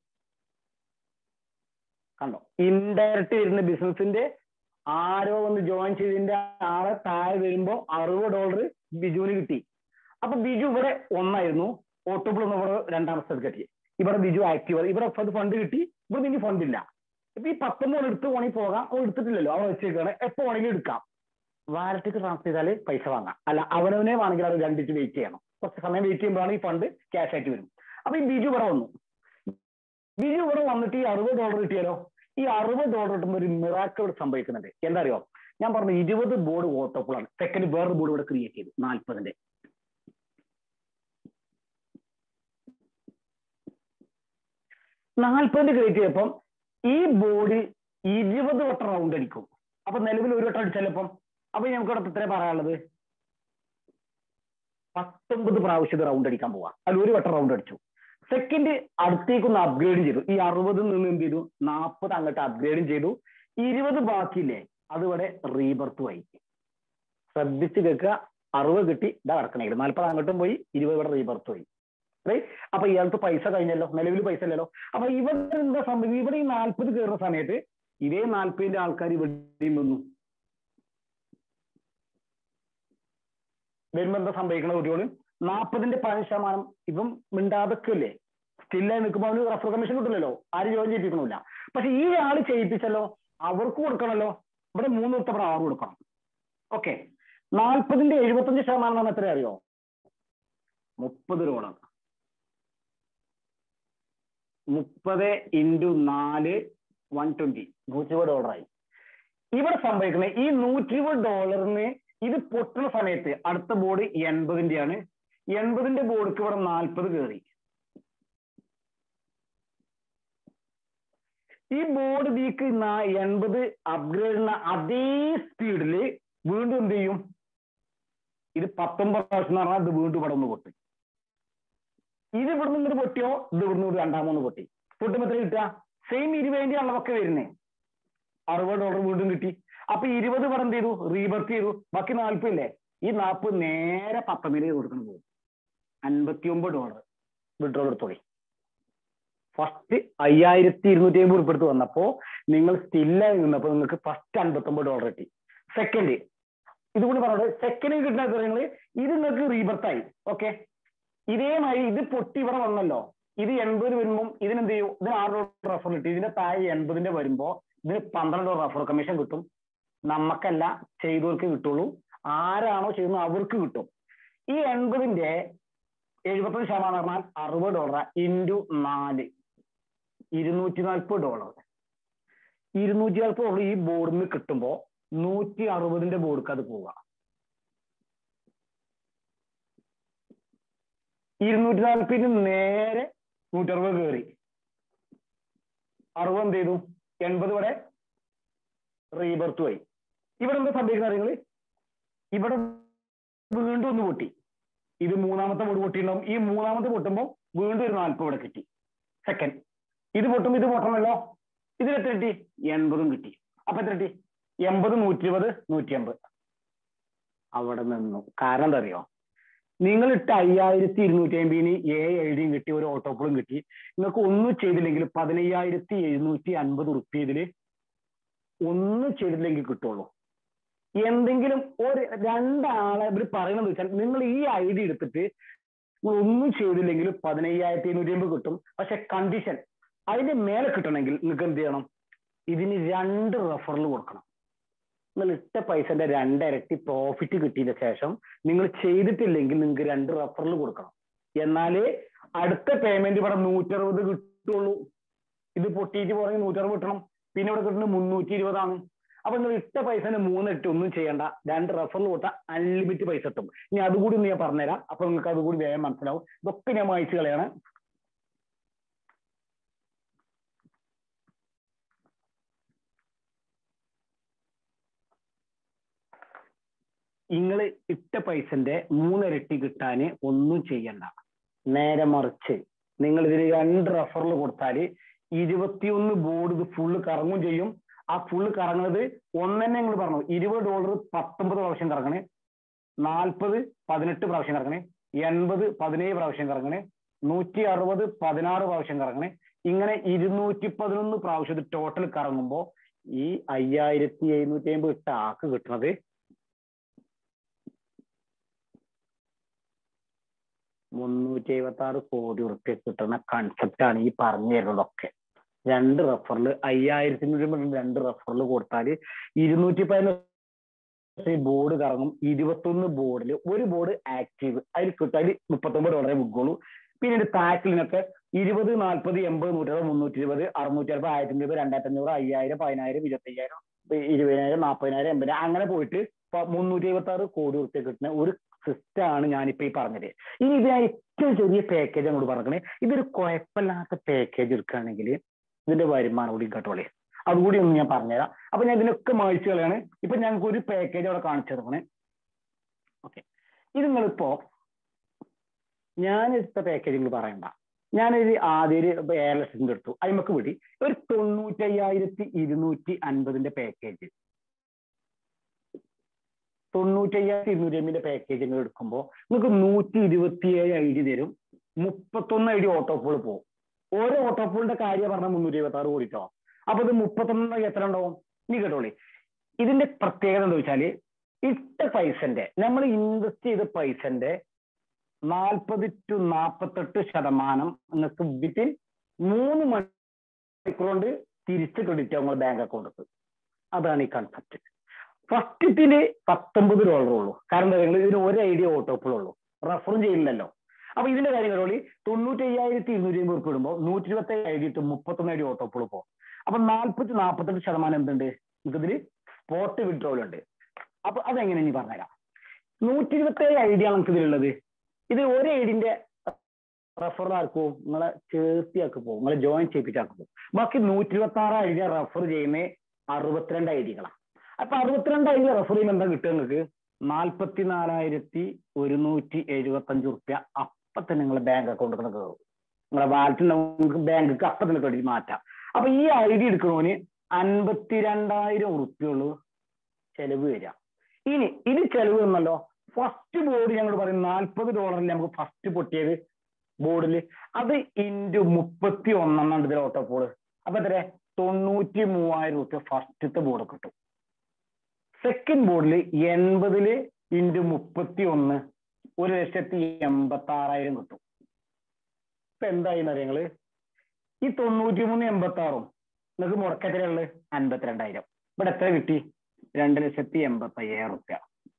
കണ്ടോ ഇൻഡയറക്റ്റ് വരുന്ന ബിസിനസിന്റെ ആരോ ഒന്ന് ജോയിൻ ചെയ്തതിന്റെ ആളെ താഴെ വരുമ്പോ അറുപത് ഡോളർ ബിജുവിന് കിട്ടി അപ്പൊ ബിജു ഇവിടെ ഒന്നായിരുന്നു ഓട്ടോബിൾ ഒന്ന് ഇവിടെ രണ്ടാം സ്ഥലത്ത് കിട്ടി ഇവിടെ ബിജു ആക്റ്റീവ് ഇവിടെ ഫണ്ട് കിട്ടി ഇവിടെ ഇനി ഫണ്ട് ഇല്ല ഇപ്പൊ ഈ പത്തൊമ്പത് എടുത്ത് വേണമെങ്കിൽ പോകാം അവൻ എടുത്തിട്ടില്ലല്ലോ അവൻ വെച്ചേക്കാണ് എപ്പോ വേണമെങ്കിലും എടുക്കാം വാലറ്റിക്ക് ട്രാൻസ്ഫർ ചെയ്താൽ പൈസ വാങ്ങാം അല്ല അവനവനെ വേണമെങ്കിൽ അത് രണ്ടിട്ട് വെയിറ്റ് ചെയ്യണം കുറച്ച് സമയം വെയിറ്റ് ചെയ്യുമ്പോഴാണ് ഈ ഫണ്ട് ക്യാഷ് ആയിട്ട് വരും അപ്പൊ ഈ ബിജു ഇവിടെ വന്നു ബിജു ഇവിടെ വന്നിട്ട് ഈ അറുപത് ഡോളർ കിട്ടിയാലോ ഈ അറുപത് ഡോളർ കിട്ടുമ്പോൾ ഒരു മിറാക്കൾ സംഭവിക്കുന്നുണ്ട് എന്താ അറിയോ ഞാൻ പറഞ്ഞു ഇരുപത് ബോർഡ് ഓട്ടോപ്പിളാണ് സെക്കൻഡ് വേറൊരു ബോർഡ് ഇവിടെ ക്രിയേറ്റ് ചെയ്തു നാൽപ്പതിന്റെ നാൽപ്പതിന്റെ ക്രിയേറ്റ് ചെയ്തപ്പം ഈ ബോർഡ് ഇരുപത് വട്ടം റൗണ്ട് അടിക്കും അപ്പൊ നിലവിൽ ഒരു വട്ടം അടിച്ചാലപ്പം അപ്പൊ നമുക്ക് ഇവിടെ എത്ര പറയാനുള്ളത് പത്തൊമ്പത് പ്രാവശ്യം റൗണ്ട് അടിക്കാൻ പോവാ അതിൽ ഒരു വട്ടം റൗണ്ട് അടിച്ചു സെക്കൻഡ് അടുത്തേക്കൊന്ന് അപ്ഗ്രേഡ് ചെയ്തു ഈ അറുപതിൽ നിന്ന് എന്ത് ചെയ്തു നാൽപ്പത് അങ്ങോട്ട് അപ്ഗ്രേഡും ചെയ്തു ഇരുപത് ബാക്കിയില്ലേ അതിവിടെ റീബർത്ത് ആയി ശ്രദ്ധിച്ച് കേൾക്കുക അറുപത് കിട്ടി ഇതാ കിടക്കണേ നാൽപ്പത് അങ്ങോട്ടും പോയി ഇരുപത് ഇവിടെ റീബർത്ത് പോയി Right? അപ്പൊ ഇയാൾക്ക് പൈസ കഴിഞ്ഞല്ലോ നിലവിൽ പൈസ ഇല്ലല്ലോ അപ്പൊ ഇവിടെ എന്താ സംഭവം ഇവിടെ ഈ നാൽപ്പത് കയറുന്ന സമയത്ത് ഇതേ നാൽപ്പതിന്റെ ആൾക്കാർ ഇവിടെയും വന്നു വരുമ്പോ എന്താ സംഭവിക്കണ കുട്ടിയോട് നാൽപ്പതിന്റെ പതിനഞ്ച് ശതമാനം ഇപ്പം മിണ്ടാതൊക്കെയല്ലേ സ്റ്റില്ലായി നിൽക്കുമ്പോൾ അവന് റഫർ കമ്മീഷൻ കിട്ടില്ലല്ലോ ആരും ജോയിൻ ചെയ്യിപ്പിക്കണില്ല പക്ഷെ ഈ ആള് ചെയ്യിപ്പിച്ചല്ലോ അവർക്ക് കൊടുക്കണല്ലോ ഇവിടെ മൂന്ന് കൊടുത്ത ഇവിടെ ആറ് കൊടുക്കണം ഓക്കെ നാൽപ്പതിന്റെ എഴുപത്തഞ്ച് ശതമാനം എന്ന് പറഞ്ഞാൽ എത്ര അറിയോ മുപ്പത് രൂപ മുപ്പത് ഇൻറ്റു നാല് വൺ ട്വന്റി നൂറ്റി ഇരുപത് ഡോളറായി ഇവിടെ സംഭവിക്കുന്നത് ഈ നൂറ്റി ഇരുപത് ഡോളറിന് ഇത് പൊട്ടുന്ന സമയത്ത് അടുത്ത ബോർഡ് എൺപതിന്റെയാണ് എൺപതിന്റെ ബോർഡ്ക്ക് ഇവിടെ നാൽപ്പത് കയറി ഈ ബോർഡ് വീക്ക് എൺപത് അപ്ഗ്രേഡിന അതേ സ്പീഡിൽ വീണ്ടും എന്ത് ചെയ്യും ഇത് പത്തൊമ്പത് പ്രാവശ്യം എന്ന് പറഞ്ഞാൽ ഇത് വീണ്ടും ഇവിടെ ഒന്ന് പൊട്ടി ഇത് ഇവിടെ നിന്ന് പൊട്ടിയോ ഇത് ഇവിടെ നിന്ന് രണ്ടാമൂന്ന് പൊട്ടി പൊട്ടുമ്പോ എത്ര കിട്ടുക സെയിം ഇരുപതിന്റെ അളവൊക്കെ വരുന്നേ അറുപത് ഡോളർ വീണ്ടും കിട്ടി അപ്പൊ ഇരുപത് ഇവിടെ എന്ത് ചെയ്തു റീബർത്ത് ചെയ്തു ബാക്കി നാൽപ്പത് ഇല്ലേ ഈ നാൽപ്പത് നേരെ പത്തൊമ്പതിലേക്ക് കൊടുക്കണം പോകും അൻപത്തി ഒമ്പത് ഡോളർ വിഡ്രോൾ എടുത്തോളി ഫസ്റ്റ് അയ്യായിരത്തി ഇരുന്നൂറ്റി അമ്പത് ഉൾപ്പെടുത്ത് വന്നപ്പോ നിങ്ങൾ സ്റ്റില്ലായി നിന്നപ്പോ നിങ്ങൾക്ക് ഫസ്റ്റ് അൻപത്തൊമ്പത് ഡോളർ കിട്ടി സെക്കൻഡ് ഇത് കൂടി പറഞ്ഞത് സെക്കൻഡ് കിട്ടുന്ന നിങ്ങൾ ഇത് നിങ്ങൾക്ക് റീബർത്തായി ഓക്കെ ഇതേമാതിരി ഇത് പൊട്ടി ഇവിടെ വന്നല്ലോ ഇത് എൺപത് വരുമ്പോൾ ഇതിനെന്ത് ചെയ്യും ഇതിന് ആറ് ഡോളർ റഫർ കിട്ടി ഇതിന്റെ താഴെ എൺപതിന്റെ വരുമ്പോ ഇതിന് പന്ത്രണ്ട് ഡോളർ റഫർ കമ്മീഷൻ കിട്ടും നമുക്കല്ല ചെയ്തവർക്ക് കിട്ടുള്ളൂ ആരാണോ ചെയ്യുന്നത് അവർക്ക് കിട്ടും ഈ എൺപതിന്റെ എഴുപത്തഞ്ച് ശതമാനം പറഞ്ഞാൽ അറുപത് ഡോളർ ഇൻറ്റു നാല് ഇരുന്നൂറ്റി നാൽപ്പത് ഡോളർ ഇരുന്നൂറ്റി നാൽപ്പത് ഡോളർ ഈ ബോർഡിൽ നിന്ന് കിട്ടുമ്പോ നൂറ്റി അറുപതിന്റെ ബോർഡ്ക്ക് അത് പോവുക ഇരുന്നൂറ്റി നാൽപ്പതിന് നേരെ നൂറ്ററുപത് കയറി അറുപത് എന്ത് ചെയ്തു എൺപത് ഇവിടെ റീബർത്ത് ആയി ഇവിടെ എന്താ സംഭവിക്കുന്നത് നിങ്ങൾ ഇവിടെ വീണ്ടും ഒന്ന് പൊട്ടി ഇത് മൂന്നാമത്തെ ബോർഡ് പൊട്ടിയിട്ടുണ്ടാവും ഈ മൂന്നാമത്തെ പൊട്ടുമ്പോൾ വീണ്ടും ഒരു നാൽപ്പത് ഇവിടെ കിട്ടി സെക്കൻഡ് ഇത് പൊട്ടുമ്പോൾ ഇത് പൊട്ടണമല്ലോ ഇതിൽ എത്ര കിട്ടി എൺപതും കിട്ടി അപ്പൊ എത്ര കിട്ടി എൺപത് നൂറ്റി ഇരുപത് നൂറ്റി അമ്പത് അവിടെ നിന്നു കാരണം എന്താ അറിയോ നിങ്ങൾ ഇട്ട അയ്യായിരത്തി ഇരുന്നൂറ്റി അമ്പതിന് എ എഴുതിയും കിട്ടി ഒരു ഓട്ടോപ്പിളും കിട്ടി നിങ്ങൾക്ക് ഒന്നും ചെയ്തില്ലെങ്കിൽ പതിനയ്യായിരത്തി എഴുന്നൂറ്റി അൻപത് ഉറുപ്പ്യ ഇതില് ഒന്നും ചെയ്തില്ലെങ്കിൽ കിട്ടുള്ളൂ എന്തെങ്കിലും ഒരു രണ്ടാളെ ഇവർ പറയണമെന്ന് വെച്ചാൽ നിങ്ങൾ ഈ ഐ ഡി എടുത്തിട്ട് നിങ്ങൾ ഒന്നും ചെയ്തില്ലെങ്കിൽ പതിനയ്യായിരത്തി എഴുന്നൂറ്റി അമ്പത് കിട്ടും പക്ഷെ കണ്ടീഷൻ അതിന്റെ മേലെ കിട്ടണമെങ്കിൽ നിങ്ങൾക്ക് എന്ത് ചെയ്യണം ഇതിന് രണ്ട് റെഫറൽ കൊടുക്കണം നിങ്ങൾ ഇട്ട പൈസന്റെ രണ്ടിരട്ടി പ്രോഫിറ്റ് കിട്ടിയതിന് ശേഷം നിങ്ങൾ ചെയ്തിട്ടില്ലെങ്കിൽ നിങ്ങൾക്ക് രണ്ട് റെഫറൽ കൊടുക്കണം എന്നാലേ അടുത്ത പേയ്മെന്റ് ഇവിടെ നൂറ്ററുപത് കിട്ടുള്ളൂ ഇത് പൊട്ടിയിട്ട് പുറകെ നൂറ്ററുപത് കിട്ടണം പിന്നെ ഇവിടെ കിട്ടുന്നത് മുന്നൂറ്റി ഇരുപതാണ് അപ്പൊ നിങ്ങൾ ഇട്ട പൈസന് മൂന്നിട്ട് ഒന്നും ചെയ്യണ്ട രണ്ട് റെഫറൽ കൊടുത്താൽ അൺലിമിറ്റ് പൈസ കിട്ടും ഇനി അതുകൂടി ഒന്ന് ഞാൻ പറഞ്ഞുതരാം അപ്പൊ നിങ്ങൾക്ക് അതുകൂടി വേഗം മനസ്സിലാവും ഇതൊക്കെ ഞാൻ വായിച്ചു കളയാണ് നിങ്ങൾ ഇട്ട പൈസന്റെ മൂന്നിരട്ടി കിട്ടാന് ഒന്നും ചെയ്യണ്ട നേരെ മറിച്ച് നിങ്ങൾ ഇതിന് രണ്ട് റെഫറൽ കൊടുത്താൽ ഇരുപത്തിയൊന്ന് ബോർഡ് ഇത് ഫുള്ള് കറങ്ങും ചെയ്യും ആ ഫുള്ള് കറങ്ങുന്നത് ഒന്നെന്നെ നിങ്ങൾ പറഞ്ഞു ഇരുപത് ഡോളർ പത്തൊമ്പത് പ്രാവശ്യം കറങ്ങണേ നാൽപ്പത് പതിനെട്ട് പ്രാവശ്യം കറങ്ങണേ എൺപത് പതിനേഴ് പ്രാവശ്യം കറങ്ങണേ നൂറ്റി അറുപത് പതിനാറ് പ്രാവശ്യം കറങ്ങണേ ഇങ്ങനെ ഇരുന്നൂറ്റി പതിനൊന്ന് പ്രാവശ്യം ഇത് ടോട്ടൽ കറങ്ങുമ്പോൾ ഈ അയ്യായിരത്തി എഴുന്നൂറ്റി അമ്പത് ഇട്ട ആക്ക് കിട്ടുന്നത് മുന്നൂറ്റി എഴുപത്തി ആറ് കോടി ഉറുപ്പ്യ കിട്ടുന്ന കൺസെപ്റ്റ് ആണ് ഈ പറഞ്ഞു തരുന്നതൊക്കെ രണ്ട് റെഫറിൽ അയ്യായിരത്തി രണ്ട് റെഫറിൽ കൊടുത്താൽ ഇരുന്നൂറ്റി പതിനൊന്ന് ബോർഡ് കറങ്ങും ഇരുപത്തൊന്ന് ബോർഡിൽ ഒരു ബോർഡ് ആക്റ്റീവ് അതിൽ കിട്ടും അതിൽ മുപ്പത്തൊമ്പത് ഡോളറെ വിൽക്കുള്ളൂ പിന്നെ താക്കിലിനൊക്കെ ഇരുപത് നാൽപ്പത് എൺപത് നൂറ്ററുപത് മുന്നൂറ്റി ഇരുപത് അറുന്നൂറ്റി അറുപത് ആയിരത്തി അഞ്ഞൂറ് രണ്ടായിരത്തി അഞ്ഞൂറ് അയ്യായിരം പതിനായിരം ഇരുപത്തയ്യായിരം ഇരുപതിനായിരം നാൽപ്പതിനായിരം എൺപതിനായിരം അങ്ങനെ പോയിട്ട് മുന്നൂറ്റി എഴുപത്തി ആറ് കോടി ഉറുപ്പ്യ കിട്ടുന്ന ഒരു സിസ്റ്റം ആണ് ഞാനിപ്പോ ഈ പറഞ്ഞത് ഇനി ഇത് ഞാൻ ഏറ്റവും ചെറിയ പാക്കേജ് അങ്ങോട്ട് പറഞ്ഞേ ഇതൊരു കുഴപ്പമില്ലാത്ത പാക്കേജ് എടുക്കുകയാണെങ്കിൽ ഇതിന്റെ വരുമാനം കൂടി കേട്ടോളേ അതുകൂടി ഒന്ന് ഞാൻ പറഞ്ഞുതരാം അപ്പൊ ഞാൻ ഇതിനൊക്കെ മായ്ച്ചു കളയാണ് ഇപ്പൊ ഞങ്ങൾക്ക് ഒരു പാക്കേജ് അവിടെ കാണിച്ചു തരണേ ഓക്കെ ഇത് നിങ്ങളിപ്പോ ഞാൻ എടുത്ത പാക്കേജ് നിങ്ങൾ പറയണ്ട ഞാനൊരു ആദ്യം ഒരു എയർ ലക്ഷത്തിന്റെ എടുത്തു അതിമക്ക് വിടി ഒരു തൊണ്ണൂറ്റയ്യായിരത്തി ഇരുന്നൂറ്റി അൻപതിന്റെ പാക്കേജ് തൊണ്ണൂറ്റയ്യായിരത്തി ഇരുന്നൂറ്റി എമ്മിന്റെ പാക്കേജ് നിങ്ങൾ എടുക്കുമ്പോൾ നിങ്ങൾക്ക് നൂറ്റി ഇരുപത്തിയേഴ് ഐ ഡി തരും മുപ്പത്തൊന്ന് ഐ ഡി ഓട്ടോപോൾ പോകും ഓരോ ഓട്ടോപോളിന്റെ കാര്യം പറഞ്ഞാൽ മുന്നൂറ്റി ഇരുപത്തി ആറ് കോടിട്ടോ അപ്പൊ ഇത് മുപ്പത്തൊന്ന് എത്ര ഉണ്ടാവും ഇനി കേട്ടോളി ഇതിന്റെ പ്രത്യേകത എന്താ വെച്ചാല് ഇട്ട പൈസന്റെ നമ്മൾ ഇൻവെസ്റ്റ് ചെയ്ത പൈസന്റെ നാൽപ്പത് ടു നാൽപ്പത്തെട്ട് ശതമാനം നിങ്ങൾക്ക് വിത്തിൻ മൂന്ന് മണിക്കൂർ കൊണ്ട് തിരിച്ച് ക്രെഡിറ്റ് ആവും നിങ്ങളുടെ ബാങ്ക് അക്കൗണ്ടിൽ അതാണ് ഈ കൺസെപ്റ്റ് ഫസ്റ്റത്തിന് പത്തൊമ്പത് ഡോളർ ഉള്ളൂ കാരണം എന്താ നിങ്ങൾ ഇതിന് ഒരു ഐഡിയ ഓട്ടോപ്പോൾ ഉള്ളൂ റെഫറും ചെയ്യില്ലല്ലോ അപ്പൊ ഇതിന്റെ കാര്യം കേട്ടോളി തൊണ്ണൂറ്റി അയ്യായിരത്തി ഇരുന്നൂറ്റി അമ്പത് ഉറുപ്പ് ഇടുമ്പോൾ നൂറ്റി ഇരുപത്തി ഐ ഡി ഇട്ട് മുപ്പത്തൊന്ന് ഐ ഡി ഓട്ടോപ്പോൾ പോകും അപ്പൊ നാൽപ്പത്തി നാൽപ്പത്തെട്ട് ശതമാനം എന്തുണ്ട് നിങ്ങൾക്ക് ഇതിൽ സ്പോട്ട് വിഡ്രോവൽ ഉണ്ട് അപ്പൊ അതെങ്ങനെ ഇനി പറഞ്ഞുതരാം നൂറ്റി ഇരുപത്തി ഏഴ് ഐ ഡി ആണ് നിങ്ങൾക്ക് ഇതിലുള്ളത് ഇത് ഒരു ഐഡിന്റെ റെഫർ ആർക്കും നിങ്ങളെ ചേർത്തിയാക്കി പോകും നിങ്ങളെ ജോയിൻ ചെയ്യിപ്പിച്ചാക്കി പോകും ബാക്കി നൂറ്റി ഇരുപത്തി ആറ് ഐ ഡി റെഫർ ചെയ്യുന്ന അറുപത്തിരണ്ട് ഐ ഡികളാണ് അപ്പൊ അറുപത്തിരണ്ട് ഐ ഡി റെഫർ ചെയ്യുമ്പോൾ എന്താ കിട്ടുക നിങ്ങൾക്ക് നാൽപ്പത്തി നാലായിരത്തി ഒരുന്നൂറ്റി എഴുപത്തി അഞ്ച് റുപ്യ അപ്പൊ തന്നെ നിങ്ങളെ ബാങ്ക് അക്കൗണ്ടിൽ നിന്ന് കയറും നിങ്ങളെ വാലറ്റിൽ നിങ്ങൾക്ക് ബാങ്കിക്ക് അപ്പൊ തന്നെ ക്രെഡിറ്റ് മാറ്റാം അപ്പൊ ഈ ഐ ഡി എടുക്കണോന് അൻപത്തിരണ്ടായിരം ഉറുപ്പ്യുള്ളൂ ചെലവ് വരിക ഇനി ഇത് ചെലവ് എന്നല്ലോ ഫസ്റ്റ് ബോർഡ് ഞങ്ങൾ പറയും നാൽപ്പത് ഡോളറിൽ നമുക്ക് ഫസ്റ്റ് പൊട്ടിയത് ബോർഡിൽ അത് ഇൻറ്റു മുപ്പത്തി ഒന്നെണ്ണം ഇതിൽ ഓട്ടോപോള് അപ്പൊ എത്ര തൊണ്ണൂറ്റി മൂവായിരം റുപ്യ ഫസ്റ്റത്തെ ബോർഡ് കിട്ടും സെക്കൻഡ് ബോർഡിൽ എൺപതില് ഇൻറ്റു മുപ്പത്തി ഒന്ന് ഒരു ലക്ഷത്തി എൺപത്തി ആറായിരം കിട്ടും ഇപ്പൊ എന്തായി നിങ്ങള് ഈ തൊണ്ണൂറ്റി മൂന്ന് എൺപത്തി ആറും നിങ്ങൾക്ക് മുടക്കത്തിലുള്ളത് അൻപത്തിരണ്ടായിരം ഇവിടെ എത്ര കിട്ടി രണ്ട് ലക്ഷത്തി എൺപത്തി അയ്യായിരം റുപ്യ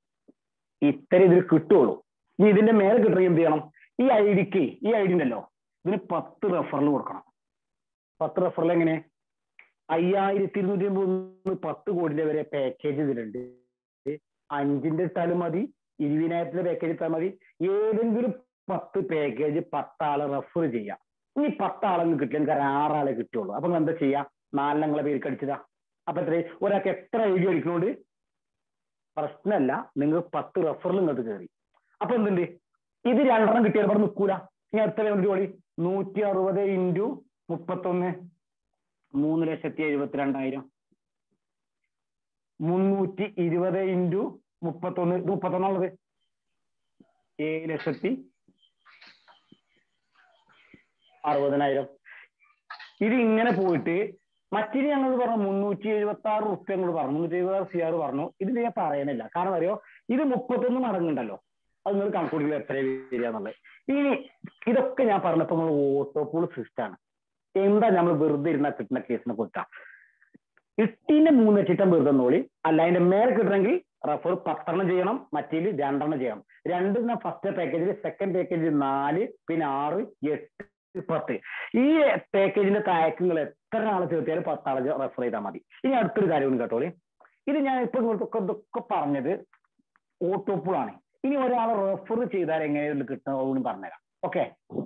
ഇത്ര ഇതിൽ കിട്ടുള്ളൂ ഇനി ഇതിന്റെ മേലെ കിട്ടണമെങ്കിൽ എന്ത് ചെയ്യണം ഈ ഐ ഡിക്ക് ഈ ഐ ഡി ഉണ്ടല്ലോ ഇതിന് പത്ത് റെഫറൽ കൊടുക്കണം പത്ത് റെഫറൽ എങ്ങനെ അയ്യായിരത്തി ഇരുന്നൂറ്റി അമ്പത് പത്ത് കോടിന്റെ വരെ പാക്കേജ് ഇതിലുണ്ട് അഞ്ചിന്റെ ഇട്ടാലും മതി ഇരുപതിനായിരത്തിന്റെ പാക്കേജ് ഇട്ടാൽ മതി ഏതെങ്കിലും പത്ത് പാക്കേജ് പത്താളെ റെഫർ ചെയ്യാം ഇനി പത്താളൊന്നും കിട്ടില്ല എനിക്ക് ആറാളെ കിട്ടുള്ളൂ അപ്പൊ നിങ്ങൾ എന്താ ചെയ്യാ നാലെണ്ണങ്ങളെ പേര് കടിച്ചതാ അപ്പൊ എത്ര ഒരാൾക്ക് എത്ര ഐ ഡി അടിക്കണോണ്ട് പ്രശ്നമല്ല നിങ്ങൾ പത്ത് റെഫറൽ ഇങ്ങോട്ട് കയറി അപ്പൊ എന്തുണ്ട് ഇത് രണ്ടെണ്ണം കിട്ടിയാൽ ഇവിടെ നിൽക്കൂല ഇനി എത്ര വേണ്ടി ഓടി നൂറ്റി അറുപത് ഇൻറ്റു മുപ്പത്തൊന്ന് മൂന്ന് ലക്ഷത്തി എഴുപത്തിരണ്ടായിരം മുന്നൂറ്റി ഇരുപത് ഇൻറ്റു മുപ്പത്തൊന്ന് ഇത് മുപ്പത്തൊന്നുള്ളത് ഏഴ് ലക്ഷത്തി അറുപതിനായിരം ഇത് ഇങ്ങനെ പോയിട്ട് മറ്റൊരു ഞങ്ങൾ പറഞ്ഞു മുന്നൂറ്റി എഴുപത്തി ആറ് റുപ്യ ഞങ്ങൾ പറഞ്ഞു മുന്നൂറ്റി എഴുപത്തി ആറ് സി ആർ പറഞ്ഞു ഇതിൽ ഞാൻ പറയണില്ല കാരണം അറിയോ ഇത് മുപ്പത്തൊന്ന് മടങ്ങുണ്ടല്ലോ അത് നിങ്ങൾ കണക്കൂട്ടിൽ എത്ര വരിക എന്നുള്ളത് ഇനി ഇതൊക്കെ ഞാൻ പറഞ്ഞപ്പോ നമ്മൾ ഓട്ടോപൂൾ സിസ്റ്റാണ് എന്താ നമ്മൾ വെറുതെ ഇരുന്ന കിട്ടുന്ന കേസിനെ കുറിച്ചാ ഇട്ടീന്റെ മൂന്ന് വെച്ചിട്ടും വെറുതെ നോളി അല്ല അതിന്റെ മേലെ കിട്ടണമെങ്കിൽ റഫർ പത്തെണ്ണം ചെയ്യണം മറ്റേൽ രണ്ടെണ്ണം ചെയ്യണം രണ്ടെണ്ണം ഫസ്റ്റ് പാക്കേജിൽ സെക്കൻഡ് പാക്കേജിൽ നാല് പിന്നെ ആറ് എട്ട് പത്ത് ഈ പാക്കേജിന്റെ താഴേക്ക് നിങ്ങൾ എത്ര ആളെ ചേർത്തിയാലും പത്താളെ റെഫർ ചെയ്താൽ മതി ഇനി അടുത്തൊരു കാര്യം കേട്ടോളി ഇത് ഞാൻ ഇപ്പൊ നിങ്ങൾക്കൊക്കെ ഇതൊക്കെ പറഞ്ഞത് ഓട്ടോപ്പൂൾ ആണ് ഇനി ഒരാളെ റെഫർ ചെയ്താൽ എങ്ങനെയാണ് കിട്ടുന്നതും പറഞ്ഞുതരാം ഓക്കെ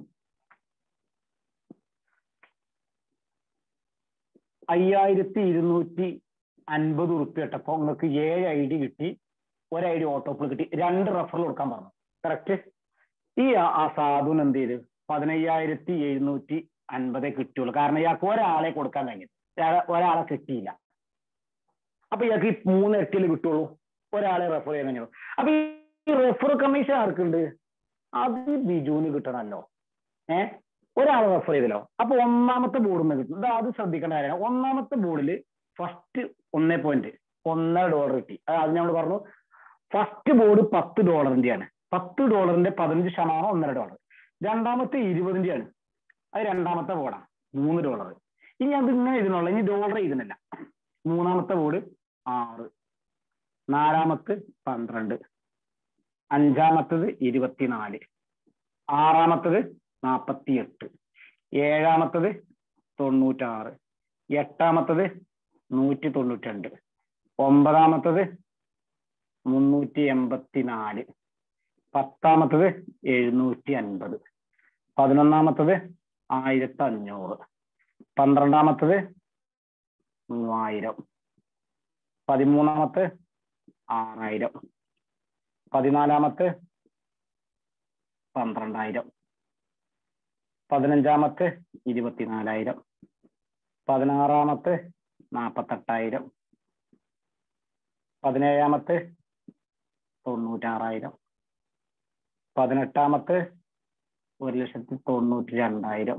അയ്യായിരത്തി ഇരുന്നൂറ്റി അൻപത് ഉറുപ്പ്യ ഇട്ടപ്പോ നിങ്ങൾക്ക് ഏഴ് ഐ ഡി കിട്ടി ഒരു ഐ ഡി ഓട്ടോപ്പിൾ കിട്ടി രണ്ട് റെഫറൽ കൊടുക്കാൻ പറഞ്ഞു കറക്റ്റ് ഈ ആ സാധുവിന് എന്ത് ചെയ്ത് പതിനയ്യായിരത്തി എഴുന്നൂറ്റി അൻപതേ കിട്ടുള്ളൂ കാരണം ഇയാൾക്ക് ഒരാളെ കൊടുക്കാൻ കഴിഞ്ഞു ഒരാളെ കിട്ടിയില്ല അപ്പൊ ഇയാൾക്ക് ഈ മൂന്ന് ഇരട്ടിയിൽ കിട്ടുള്ളൂ ഒരാളെ റെഫർ ചെയ്യാൻ കഴിഞ്ഞു അപ്പൊ ഈ റെഫർ കമ്മീഷൻ ആർക്കുണ്ട് അത് ബിജുവിന് കിട്ടണമല്ലോ ഏഹ് ഒരാൾ റെഫർ ചെയ്തല്ലോ അപ്പൊ ഒന്നാമത്തെ ബോർഡിൽ നിന്ന് കിട്ടും അത് ശ്രദ്ധിക്കേണ്ട കാര്യമാണ് ഒന്നാമത്തെ ബോർഡിൽ ഫസ്റ്റ് ഒന്നേ പോയിന്റ് ഒന്നര ഡോളർ കിട്ടി അത് നമ്മൾ പറഞ്ഞു ഫസ്റ്റ് ബോർഡ് പത്ത് ഡോളറിന്റെയാണ് പത്ത് ഡോളറിന്റെ പതിനഞ്ച് ശതമാനം ഒന്നര ഡോളർ രണ്ടാമത്തെ ഇരുപതിന്റെയാണ് അത് രണ്ടാമത്തെ ബോർഡാണ് മൂന്ന് ഡോളർ ഇനി അത് ഇങ്ങനെ എഴുതണുള്ളൂ ഇനി ഡോളർ എഴുതുന്നില്ല മൂന്നാമത്തെ ബോർഡ് ആറ് നാലാമത്തെ പന്ത്രണ്ട് അഞ്ചാമത്തത് ഇരുപത്തിനാല് ആറാമത്തത് നാൽപ്പത്തിയെട്ട് ഏഴാമത്തത് തൊണ്ണൂറ്റാറ് എട്ടാമത്തത് നൂറ്റി തൊണ്ണൂറ്റിരണ്ട് ഒമ്പതാമത്തത് മുന്നൂറ്റി എൺപത്തിനാല് പത്താമത്തത് എഴുന്നൂറ്റി അൻപത് പതിനൊന്നാമത്തത് ആയിരത്തി അഞ്ഞൂറ് പന്ത്രണ്ടാമത്തത് മൂവായിരം പതിമൂന്നാമത്തെ ആറായിരം പതിനാലാമത്തെ പന്ത്രണ്ടായിരം പതിനഞ്ചാമത്തെ ഇരുപത്തിനാലായിരം പതിനാറാമത്തെ നാൽപ്പത്തെട്ടായിരം പതിനേഴാമത്തെ തൊണ്ണൂറ്റാറായിരം പതിനെട്ടാമത്തെ ഒരു ലക്ഷത്തി തൊണ്ണൂറ്റി രണ്ടായിരം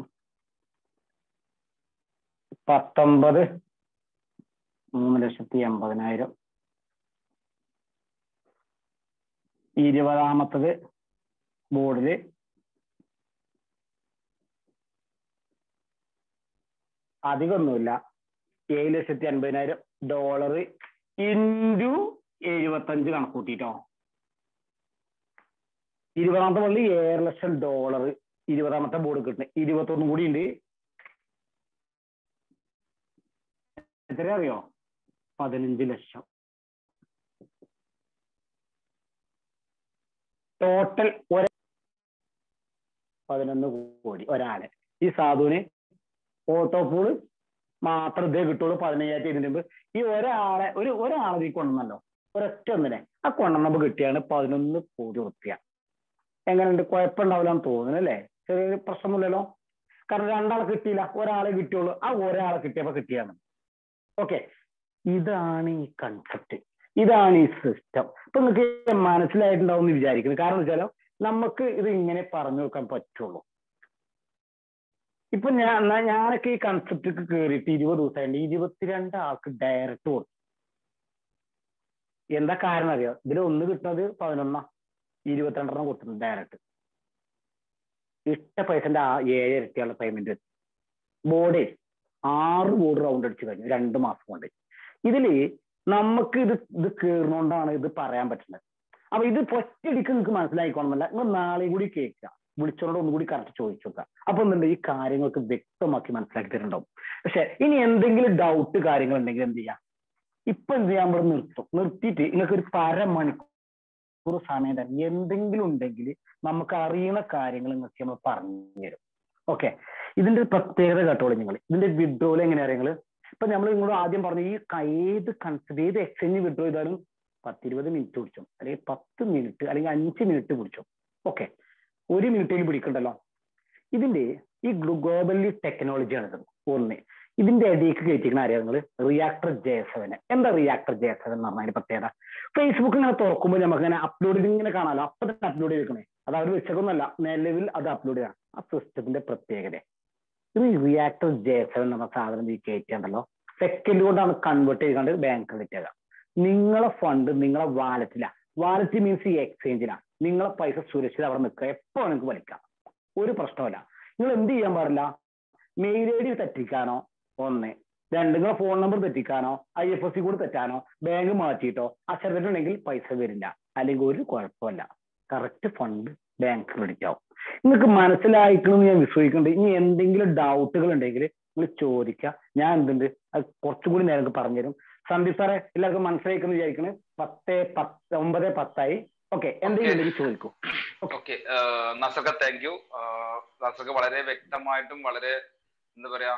പത്തൊമ്പത് മൂന്ന് ലക്ഷത്തി എൺപതിനായിരം ഇരുപതാമത്തത് ബോർഡില് അധികമൊന്നുമില്ല ഏഴ് ലക്ഷത്തി അൻപതിനായിരം ഡോളർ ഇൻറ്റു എഴുപത്തഞ്ച് കണക്കൂട്ടിട്ടോ ഇരുപതാമത്തെ പള്ളി ഏഴര ലക്ഷം ഡോളർ ഇരുപതാമത്തെ ബോർഡ് കിട്ടുന്നത് ഇരുപത്തൊന്നും കൂടി ഉണ്ട് എത്ര അറിയോ പതിനഞ്ച് ലക്ഷം ടോട്ടൽ ഒര പതിനൊന്ന് കോടി ഒരാളെ ഈ സാധുവിന് ഓട്ടോ പൂള് മാത്രം ഇതേ കിട്ടുള്ളൂ പതിനയ്യായിരത്തി ഇതിന് മുമ്പ് ഈ ഒരാളെ ഒരു ഒരാളെ ഈ കൊണ്ടുവന്നല്ലോ ഒരൊറ്റ ഒന്നിനെ ആ കൊണ്ടുവന്നപ്പോ കിട്ടിയാണ് പതിനൊന്ന് കോടി റുപ്യ എങ്ങനെയുണ്ട് കുഴപ്പമുണ്ടാവില്ല എന്ന് തോന്നുന്നു അല്ലേ ചെറിയൊരു പ്രശ്നമില്ലല്ലോ കാരണം രണ്ടാളെ കിട്ടിയില്ല ഒരാളെ കിട്ടിയുള്ളൂ ആ ഒരാളെ കിട്ടിയപ്പോ കിട്ടിയാണ് ഓക്കെ ഇതാണ് ഈ കൺസെപ്റ്റ് ഇതാണ് ഈ സിസ്റ്റം ഇപ്പൊ നിങ്ങൾക്ക് മനസ്സിലായിട്ടുണ്ടാവും എന്ന് വിചാരിക്കുന്നു കാരണം വെച്ചാലോ നമുക്ക് ഇത് ഇങ്ങനെ പറഞ്ഞു കൊടുക്കാൻ പറ്റുള്ളൂ ഇപ്പൊ ഞാൻ എന്നാ ഞാനൊക്കെ ഈ കൺസെപ്റ്റ് കയറിയിട്ട് ഇരുപത് ദിവസമായിട്ട് ഇരുപത്തിരണ്ട് ആൾക്ക് ഡയറക്റ്റ് കൊടുത്തു എന്താ കാരണം അറിയോ ഇതിൽ ഒന്ന് കിട്ടുന്നത് പതിനൊന്നാ ഇരുപത്തിരണ്ടെണ്ണം കൊടുക്കുന്നത് ഡയറക്റ്റ് ഇഷ്ട പൈസന്റെ ആ ഏഴ് ഇരട്ടിയുള്ള പേയ്മെന്റ് ബോർഡ് ആറ് ബോർഡ് റൗണ്ട് അടിച്ചു കഴിഞ്ഞു രണ്ട് മാസം കൊണ്ട് ഇതില് നമുക്ക് ഇത് ഇത് കയറുന്നോണ്ടാണ് ഇത് പറയാൻ പറ്റുന്നത് അപ്പൊ ഇത് ഒറ്റയടിക്ക് നിങ്ങൾക്ക് മനസ്സിലായിക്കോണമെന്നല്ല നിങ്ങൾ നാളെയും കൂടി കേൾക്കുക വിളിച്ചോണ്ട് ഒന്നുകൂടി കറക്റ്റ് ചോദിച്ചു നോക്കുക അപ്പൊ എന്തുണ്ട് ഈ കാര്യങ്ങൾക്ക് വ്യക്തമാക്കി മനസ്സിലാക്കി തരുന്നുണ്ടാവും പക്ഷെ ഇനി എന്തെങ്കിലും ഡൗട്ട് കാര്യങ്ങൾ ഉണ്ടെങ്കിൽ എന്ത് ചെയ്യാം ഇപ്പൊ എന്ത് ചെയ്യാൻ ഇവിടെ നിർത്തും നിർത്തിയിട്ട് നിങ്ങൾക്ക് ഒരു പരമണിക്കൂർ സമയം തരും എന്തെങ്കിലും ഉണ്ടെങ്കിൽ നമുക്ക് അറിയുന്ന കാര്യങ്ങൾ നിങ്ങൾക്ക് നമ്മൾ പറഞ്ഞു തരും ഓക്കെ ഇതിന്റെ ഒരു പ്രത്യേകത കേട്ടോളൂ നിങ്ങൾ ഇതിന്റെ വിഡ്രോയിൽ എങ്ങനെയാ നിങ്ങൾ ഇപ്പൊ നമ്മൾ നിങ്ങളോട് ആദ്യം പറഞ്ഞു ഈ ഏത് കൺസെപ്റ്റ് ഏത് എക്സ്ചേഞ്ച് വിഡ്രോ ചെയ്താലും പത്തിരുപത് മിനിറ്റ് പിടിച്ചു അല്ലെങ്കിൽ പത്ത് മിനിറ്റ് അല്ലെങ്കിൽ അഞ്ച് മിനിറ്റ് പിടിച്ചു ഓക്കെ ഒരു മിനിറ്റിൽ പിടിക്കണ്ടല്ലോ ഇതിന്റെ ഈ ഗ്ലോബലി ടെക്നോളജിയാണ് ഇത് ഒന്ന് ഇതിന്റെ ഇടയ്ക്ക് കയറ്റിക്കുന്ന അറിയാം നിങ്ങൾ റിയാക്ടർ ജെ സെവന് എന്താ റിയാക്ടർ ജെ സെവൻ എന്ന് പറഞ്ഞതിന്റെ പ്രത്യേകത ഫേസ്ബുക്ക് ഇങ്ങനെ തുറക്കുമ്പോൾ നമുക്ക് ഇങ്ങനെ അപ്ലോഡ് ചെയ്ത് ഇങ്ങനെ കാണാമല്ലോ അപ്പൊ തന്നെ അപ്ലോഡ് ചെയ്തേക്കണേ അത് അവർ വെച്ചതൊന്നല്ല നിലവിൽ അത് അപ്ലോഡ് ചെയ്യണം ആ സിസ്റ്റത്തിന്റെ പ്രത്യേകത ഇത് റിയാക്ടർ ജെ സെവൻ എന്ന സാധനം ഈ കയറ്റിയുണ്ടല്ലോ സെക്കൻഡ് കൊണ്ടാണ് കൺവേർട്ട് ചെയ്തുകൊണ്ട് ബാങ്ക് ക്രെഡിറ്റ് ആകാം നിങ്ങളെ ഫണ്ട് നിങ്ങളെ വാലറ്റില വാലറ്റ് മീൻസ് ഈ എക്സ്ചേഞ്ചിലാണ് നിങ്ങളെ പൈസ സുരക്ഷിത അവിടെ നിൽക്കുക എപ്പോ നിങ്ങൾക്ക് വലിക്കാം ഒരു പ്രശ്നമല്ല നിങ്ങൾ എന്ത് ചെയ്യാൻ പാടില്ല മെയിൽ ഐ ഡി തെറ്റിക്കാനോ ഒന്ന് രണ്ട് നിങ്ങളെ ഫോൺ നമ്പർ തെറ്റിക്കാനോ ഐ എഫ് എസ് സി കൂടെ തെറ്റാനോ ബാങ്ക് മാറ്റിയിട്ടോ അക്ഷരത്തിട്ടുണ്ടെങ്കിൽ പൈസ വരില്ല അല്ലെങ്കിൽ ഒരു കുഴപ്പമില്ല കറക്റ്റ് ഫണ്ട് ബാങ്ക് ക്രെഡിറ്റ് ആവും നിങ്ങൾക്ക് മനസ്സിലായിക്കണമെന്ന് ഞാൻ വിശ്വസിക്കുന്നുണ്ട് ഇനി എന്തെങ്കിലും ഡൗട്ടുകൾ ഉണ്ടെങ്കിൽ നിങ്ങൾ ചോദിക്കുക ഞാൻ എന്തുണ്ട് അത് കുറച്ചുകൂടി നേരം പറഞ്ഞുതരും സന്ദീപ് സാറെ എല്ലാവർക്കും മനസ്സിലായിക്കെന്ന് വിചാരിക്കണ് പത്ത് പത്ത് ഒമ്പത് പത്തായി ഓക്കെ എന്തെങ്കിലും ഉണ്ടെങ്കിൽ ചോദിക്കൂ ഓക്കെ നസക താങ്ക് യു നസക വളരെ വ്യക്തമായിട്ടും വളരെ എന്താ പറയാ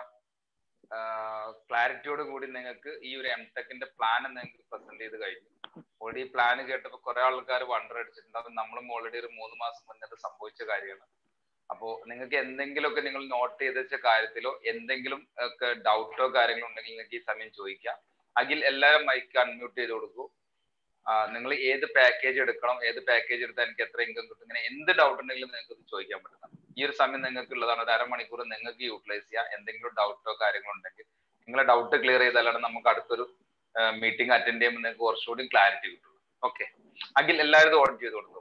ക്ലാരിറ്റിയോട് കൂടി നിങ്ങൾക്ക് ഈ ഒരു എം ടെക്കിന്റെ പ്ലാൻ നിങ്ങൾക്ക് പ്രസന്റ് ചെയ്ത് കഴിഞ്ഞു ഓൾറെഡി ഈ പ്ലാൻ കേട്ടപ്പോൾ കുറെ ആൾക്കാർ വണ്ടർ അടിച്ചിട്ടുണ്ടാവും നമ്മളും ഓൾറെഡി ഒരു മൂന്ന് മാസം മുന്നേ അത് സംഭവിച്ച കാര്യമാണ് അപ്പോ നിങ്ങൾക്ക് എന്തെങ്കിലുമൊക്കെ നിങ്ങൾ നോട്ട് ചെയ്ത് വെച്ച കാര്യത്തിലോ എന്തെങ്കിലും ഒക്കെ ഡൗട്ടോ കാര്യങ്ങളോ ഉണ്ടെങ്കിൽ നിങ്ങൾക്ക് ഈ സമയം ചോദിക്കാം അഖിൽ എല്ലാവരും മൈക്ക് അൺമ്യൂട്ട് ചെയ്ത് കൊടുക്കൂ നിങ്ങൾ ഏത് പാക്കേജ് എടുക്കണം ഏത് പാക്കേജ് എടുത്താൽ എനിക്ക് എത്ര ഇൻകം കിട്ടും ഇങ്ങനെ എന്ത് ഡൗട്ട് ഉണ്ടെങ്കിലും നിങ്ങൾക്ക് ചോദിക്കാൻ പറ്റുന്നതാണ് ഈ ഒരു സമയം നിങ്ങൾക്ക് ഉള്ളതാണ് ഒരു അരമണിക്കൂർ നിങ്ങൾക്ക് യൂട്ടിലൈസ് ചെയ്യാം എന്തെങ്കിലും ഡൗട്ടോ കാര്യങ്ങളോ ഉണ്ടെങ്കിൽ നിങ്ങളെ ഡൗട്ട് ക്ലിയർ ചെയ്താലാണ് നമുക്ക് അടുത്തൊരു മീറ്റിംഗ് അറ്റൻഡ് ചെയ്യുമ്പോൾ നിങ്ങൾക്ക് കുറച്ചുകൂടി ക്ലാരിറ്റി കിട്ടുള്ളൂ ഓക്കെ അഖിൽ എല്ലാവരും ഓൺ ചെയ്ത് കൊടുത്തോളൂ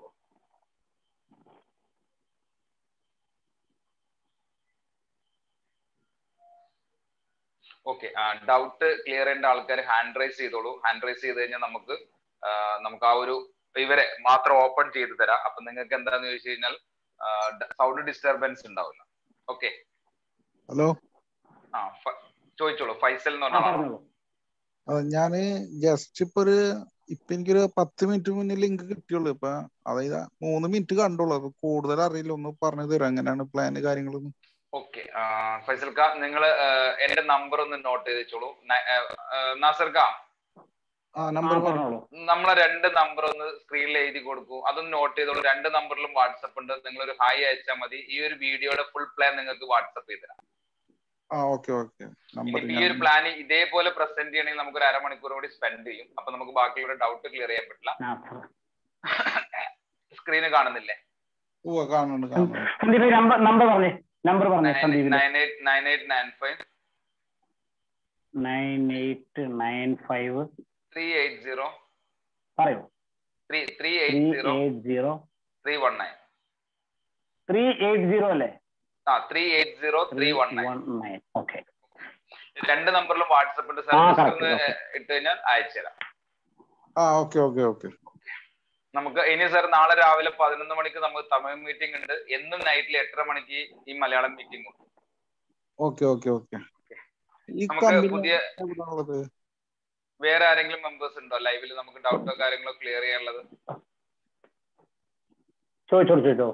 ഓക്കെ ഡൗട്ട് ക്ലിയർ ചെയ്യേണ്ട ആൾക്കാർ ഹാൻഡ് റൈസ് ചെയ്തോളൂ ഹാൻഡ് റൈസ് ചെയ്ത് കഴിഞ്ഞാൽ നമുക്ക് നമുക്ക് ആ ഒരു ഇവരെ മാത്രം ഓപ്പൺ ചെയ്ത് തരാം അപ്പൊ നിങ്ങൾക്ക് എന്താന്ന് ചോദിച്ചു കഴിഞ്ഞാൽ സൗണ്ട് ഡിസ്റ്റർബൻസ് ഉണ്ടാവില്ല ഓക്കെ ഹലോ ആ ചോദിച്ചോളൂ ഫൈസൽ എന്ന് പറഞ്ഞാൽ ഞാന് ജസ്റ്റ് ഇപ്പൊ ഒരു ഇപ്പൊ എനിക്കൊരു പത്ത് മിനിറ്റ് മുന്നേ ലിങ്ക് കിട്ടിയുള്ളൂ ഇപ്പൊ അതായത് മൂന്ന് മിനിറ്റ് കണ്ടുള്ളൂ അപ്പൊ കൂടുതൽ അറിയില്ല ഒന്ന് പറഞ്ഞു തരാം എങ്ങനെയാണ് പ്ലാന് കാര്യങ്ങളൊന്നും ഓക്കെ ഫൈസൽ ഖാ നിങ്ങൾ എന്റെ നമ്പർ ഒന്ന് നോട്ട് ചെയ്ത് വെച്ചോളൂ നാസർ ഖാ ആ നമ്പർ പറഞ്ഞോളൂ നമ്മളെ രണ്ട് നമ്പർ ഒന്ന് സ്ക്രീനിൽ എഴുതി കൊടുക്കൂ അതൊന്ന് നോട്ട് ചെയ്തോളൂ രണ്ട് നമ്പറിലും വാട്സപ്പ് ഉണ്ട് നിങ്ങൾ ഒരു ഹായ് അയച്ചാൽ മതി ഈ ഒരു വീഡിയോയുടെ ഫുൾ പ്ലാൻ നിങ്ങൾക്ക് വാട്സപ്പ് ചെയ്ത് തരാം ആ ഓക്കെ ഓക്കെ നമ്പർ ഈ ഒരു പ്ലാൻ ഇതേപോലെ പ്രസന്റ് ചെയ്യണമെങ്കിൽ നമുക്ക് ഒരു അരമണിക്കൂർ കൂടി സ്പെൻഡ് ചെയ്യും അപ്പൊ നമുക്ക് ബാക്കിയുള്ള ഡൗട്ട് ക്ലിയർ ചെയ്യാൻ പറ്റില്ല സ്ക്രീന് കാണുന്നില്ലേ ഉവ്വ കാണുന്നുണ്ട് കാണുന്നുണ്ട് സന്ദീപ് നമ്പർ നമ്പർ പറഞ്ഞേ നമ്പർ പറഞ്ഞേ സന്ദീപിന്റെ nine eight nine eight nine five nine eight nine five three eight zero പറയൂ three three three eight zero eight zero three one nine three eight zero അല്ലേ ആ three eight zero three one nine one nine okay രണ്ട് നമ്പറിലും WhatsApp ഉണ്ട് ആ, sir correct, ഒന്ന് okay. ഇട്ട് കഴിഞ്ഞാൽ അയച്ചുതരാം ആ ഓക്കെ ഓക്കെ ഓക്കെ നമുക്ക് ഇനി സാർ നാളെ രാവിലെ പതിനൊന്ന് മണിക്ക് നമുക്ക് തമിഴ് മീറ്റിംഗ് ഉണ്ട് എന്നും നൈറ്റിൽ എട്ടര മണിക്ക് ഈ മലയാളം മീറ്റിംഗ് ഉണ്ട് ഓക്കെ ഓക്കെ ഓക്കെ ഈ നമുക്ക് കമ്പനി പുതിയ എവിടെയാണുള്ളത് വേറെ ആരെങ്കിലും മെമ്പേഴ്സ് ഉണ്ടോ ലൈവിൽ നമുക്ക് ഡൗട്ടോ കാര്യങ്ങളോ ക്ലിയർ ചെയ്യാനുള്ളത് ചോദിച്ചോളൂ ചോദിച്ചോ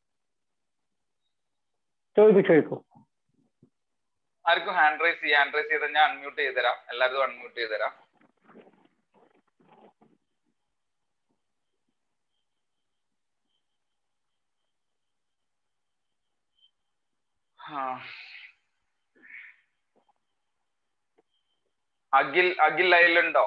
ചോദിക്കൂ ചോദിക്കൂ ആർക്കും ഹാൻഡ് റൈസ് ചെയ്യാം ഹാൻഡ് റൈസ് ചെയ്താൽ ഞാൻ അൺമ്യൂട്ട് ചെയ്തുതരാം എല്ലാവരും അൺമ്യൂട്ട് ചെയ്തുതരാം ആ. അഖിൽ അഖിൽ ലൈവിലുണ്ടോ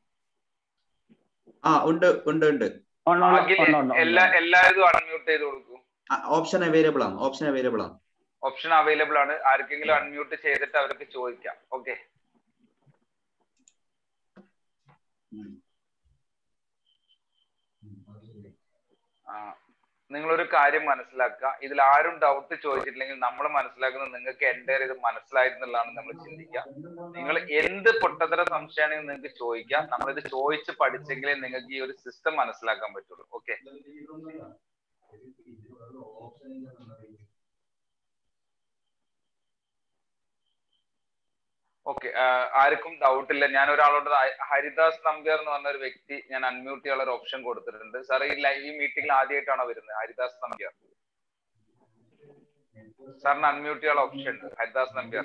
ആ ഉണ്ട് ഉണ്ട് ഉണ്ട് ഉണ്ട്, ഉണ്ട്, അഖിൽ ഉണ്ട്, ഉണ്ട്, എല്ലാ ഉണ്ട്. എല്ലാവരും അൺമ്യൂട്ട് ചെയ്ത് കൊടുക്കൂ ഓപ്ഷൻ അവൈലബിൾ ആണ് ഓപ്ഷൻ അവൈലബിൾ ആണ് ഓപ്ഷൻ അവൈലബിൾ ആണ് ആർക്കെങ്കിലും അൺമ്യൂട്ട് ചെയ്തിട്ട് അവർക്ക് ചോദിക്കാം ഓക്കെ നിങ്ങളൊരു കാര്യം മനസ്സിലാക്കുക ഇതിൽ ആരും ഡൗട്ട് ചോദിച്ചിട്ടില്ലെങ്കിൽ നമ്മൾ മനസ്സിലാക്കുന്നത് നിങ്ങൾക്ക് എന്റെ ഇത് മനസ്സിലായിരുന്നുള്ളതാണ് നമ്മൾ ചിന്തിക്കുക നിങ്ങൾ എന്ത് പൊട്ടത്തര സംശയമാണെങ്കിൽ നിങ്ങൾക്ക് ചോദിക്കാം നമ്മളിത് ചോദിച്ച് പഠിച്ചെങ്കിലേ നിങ്ങൾക്ക് ഈ ഒരു സിസ്റ്റം മനസ്സിലാക്കാൻ പറ്റുള്ളൂ ഓക്കെ ഓക്കെ ആർക്കും ഡൗട്ട് ഇല്ല ഞാൻ ഒരാളോട് ഹ- ഹരിദാസ് നമ്പ്യാർ എന്ന് പറഞ്ഞ ഒരു വ്യക്തി ഞാൻ അൺമ്യൂട്ട് ചെയ്യാനുള്ള ഒരു ഓപ്ഷൻ കൊടുത്തിട്ടുണ്ട് സാർ ഈ ലൈവ് ഈ മീറ്റിംഗിൽ ആദ്യമായിട്ടാണോ വരുന്നത് ഹരിദാസ് നമ്പ്യാർ സാറിന് അൺമ്യൂട്ട് ചെയ്യാനുള്ള ഓപ്ഷൻ ഉണ്ട് ഹരിദാസ് നമ്പ്യാർ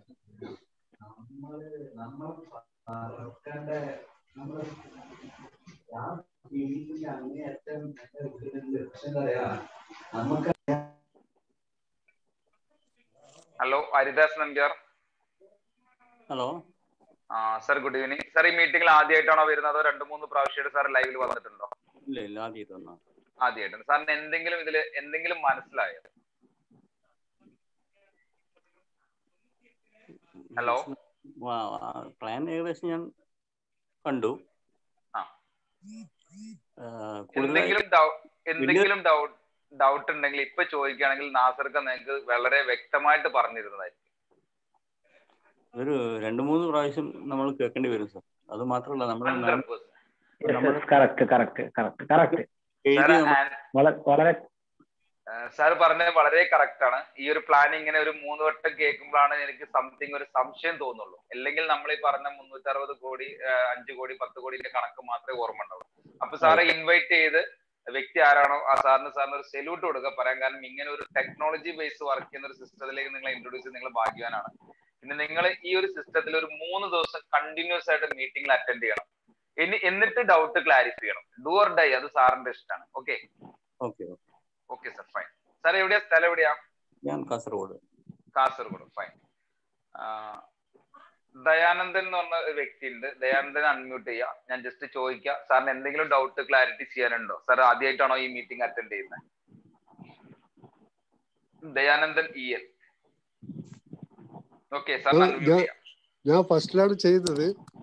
ഹലോ ഹരിദാസ് നമ്പ്യാർ ഹലോ ആ സാർ ഗുഡ് ഈവനിങ് സാർ ഈ മീറ്റിംഗിൽ ആദ്യമായിട്ടാണോ വരുന്നത് അതോ രണ്ട് മൂന്ന് പ്രാവശ്യമായിട്ട് സാർ ലൈവിൽ വന്നിട്ടുണ്ടോ ഇല്ല ഇല്ല ആദ്യമായിട്ട് വന്നാ ആദ്യമായിട്ടാണ് സാറിന് എന്തെങ്കിലും ഇതിൽ എന്തെങ്കിലും മനസ്സിലായോ ഹലോ പ്ലാൻ ഏകദേശം ഞാൻ കണ്ടു ആ. ആ, കൂടുതലായി എന്തെങ്കിലും ഡൗ- എന്തെങ്കിലും ഡൗട്ട് ഡൗട്ട് ഉണ്ടെങ്കിൽ ഇപ്പൊ ചോദിക്കുകയാണെങ്കിൽ നാസർക്ക് നിങ്ങൾക്ക് വളരെ വ്യക്തമായിട്ട് പറഞ്ഞിരുന്നതായിരിക്കും ഒരു രണ്ട് മൂന്ന് പ്രാവശ്യം നമ്മൾ കേൾക്കേണ്ടി വരും സാർ അത് മാത്രമല്ല നമ്മൾ hundred percent Yes, yes, correct, correct, correct, correct. എഴുതി നമ്മൾ വള- വളരെ സാർ പറഞ്ഞത് വളരെ കറക്റ്റ് ആണ് ഈ ഒരു പ്ലാൻ ഇങ്ങനെ ഒരു മൂന്ന് വട്ടം കേൾക്കുമ്പോഴാണ് എനിക്ക് സംതിങ് ഒരു സംശയം തോന്നുള്ളൂ അല്ലെങ്കിൽ നമ്മൾ ഈ പറഞ്ഞ മുന്നൂറ്റി അറുപത് കോടി ആ, അഞ്ച് കോടി പത്ത് കോടിന്റെ കണക്ക് മാത്രമേ ഓർമ്മ ഉണ്ടാവൂ അപ്പൊ സാറെ ഇൻവൈറ്റ് ചെയ്ത് വ്യക്തി ആരാണോ ആ സാറിന് സാറിന് ഒരു സെല്യൂട്ട് കൊടുക്കുക പറയാൻ കാരണം ഇങ്ങനെ ഒരു ടെക്നോളജി ബേസ് വർക്ക് ചെയ്യുന്ന ഒരു സിസ്റ്റത്തിലേക്ക് നിങ്ങൾ ഇൻട്രൊഡ്യൂസ് ചെയ്ത് നിങ്ങൾ ഭാഗ്യവാനാണ് പിന്നെ നിങ്ങൾ ഈ ഒരു സിസ്റ്റത്തിൽ ഒരു മൂന്ന് ദിവസം കണ്ടിന്യൂസ് ആയിട്ട് മീറ്റിംഗിൽ അറ്റൻഡ് ചെയ്യണം ഇനി എന്നിട്ട് ഡൗട്ട് ക്ലാരിഫൈ ചെയ്യണം ഡു ഓർ ഡൈ അത് സാറിന്റെ ഇഷ്ടമാണ് okay okay okay sir fine sir എവിടെയാ സ്ഥലം എവിടെയാ ഞാൻ കാസർഗോഡ് കാസർഗോഡ് ഫൈൻ ദയാനന്ദൻ എന്ന് പറഞ്ഞ ഒരു വ്യക്തി ഉണ്ട് ദയാനന്ദൻ അൺമ്യൂട്ട് ചെയ്യാം ഞാൻ ജസ്റ്റ് ചോദിക്കാം സാറിന് എന്തെങ്കിലും ഡൗട്ട് ക്ലാരിറ്റി ചെയ്യാനുണ്ടോ സാർ ആദ്യമായിട്ടാണോ ഈ മീറ്റിംഗ് അറ്റൻഡ് ചെയ്യുന്നത് Dayanandan E L okay sir ആ, അൺമ്യൂട്ട് ഞാൻ- ചെയ്യാം ഞാൻ ഫസ്റ്റിലാണ് ചെയ്തത്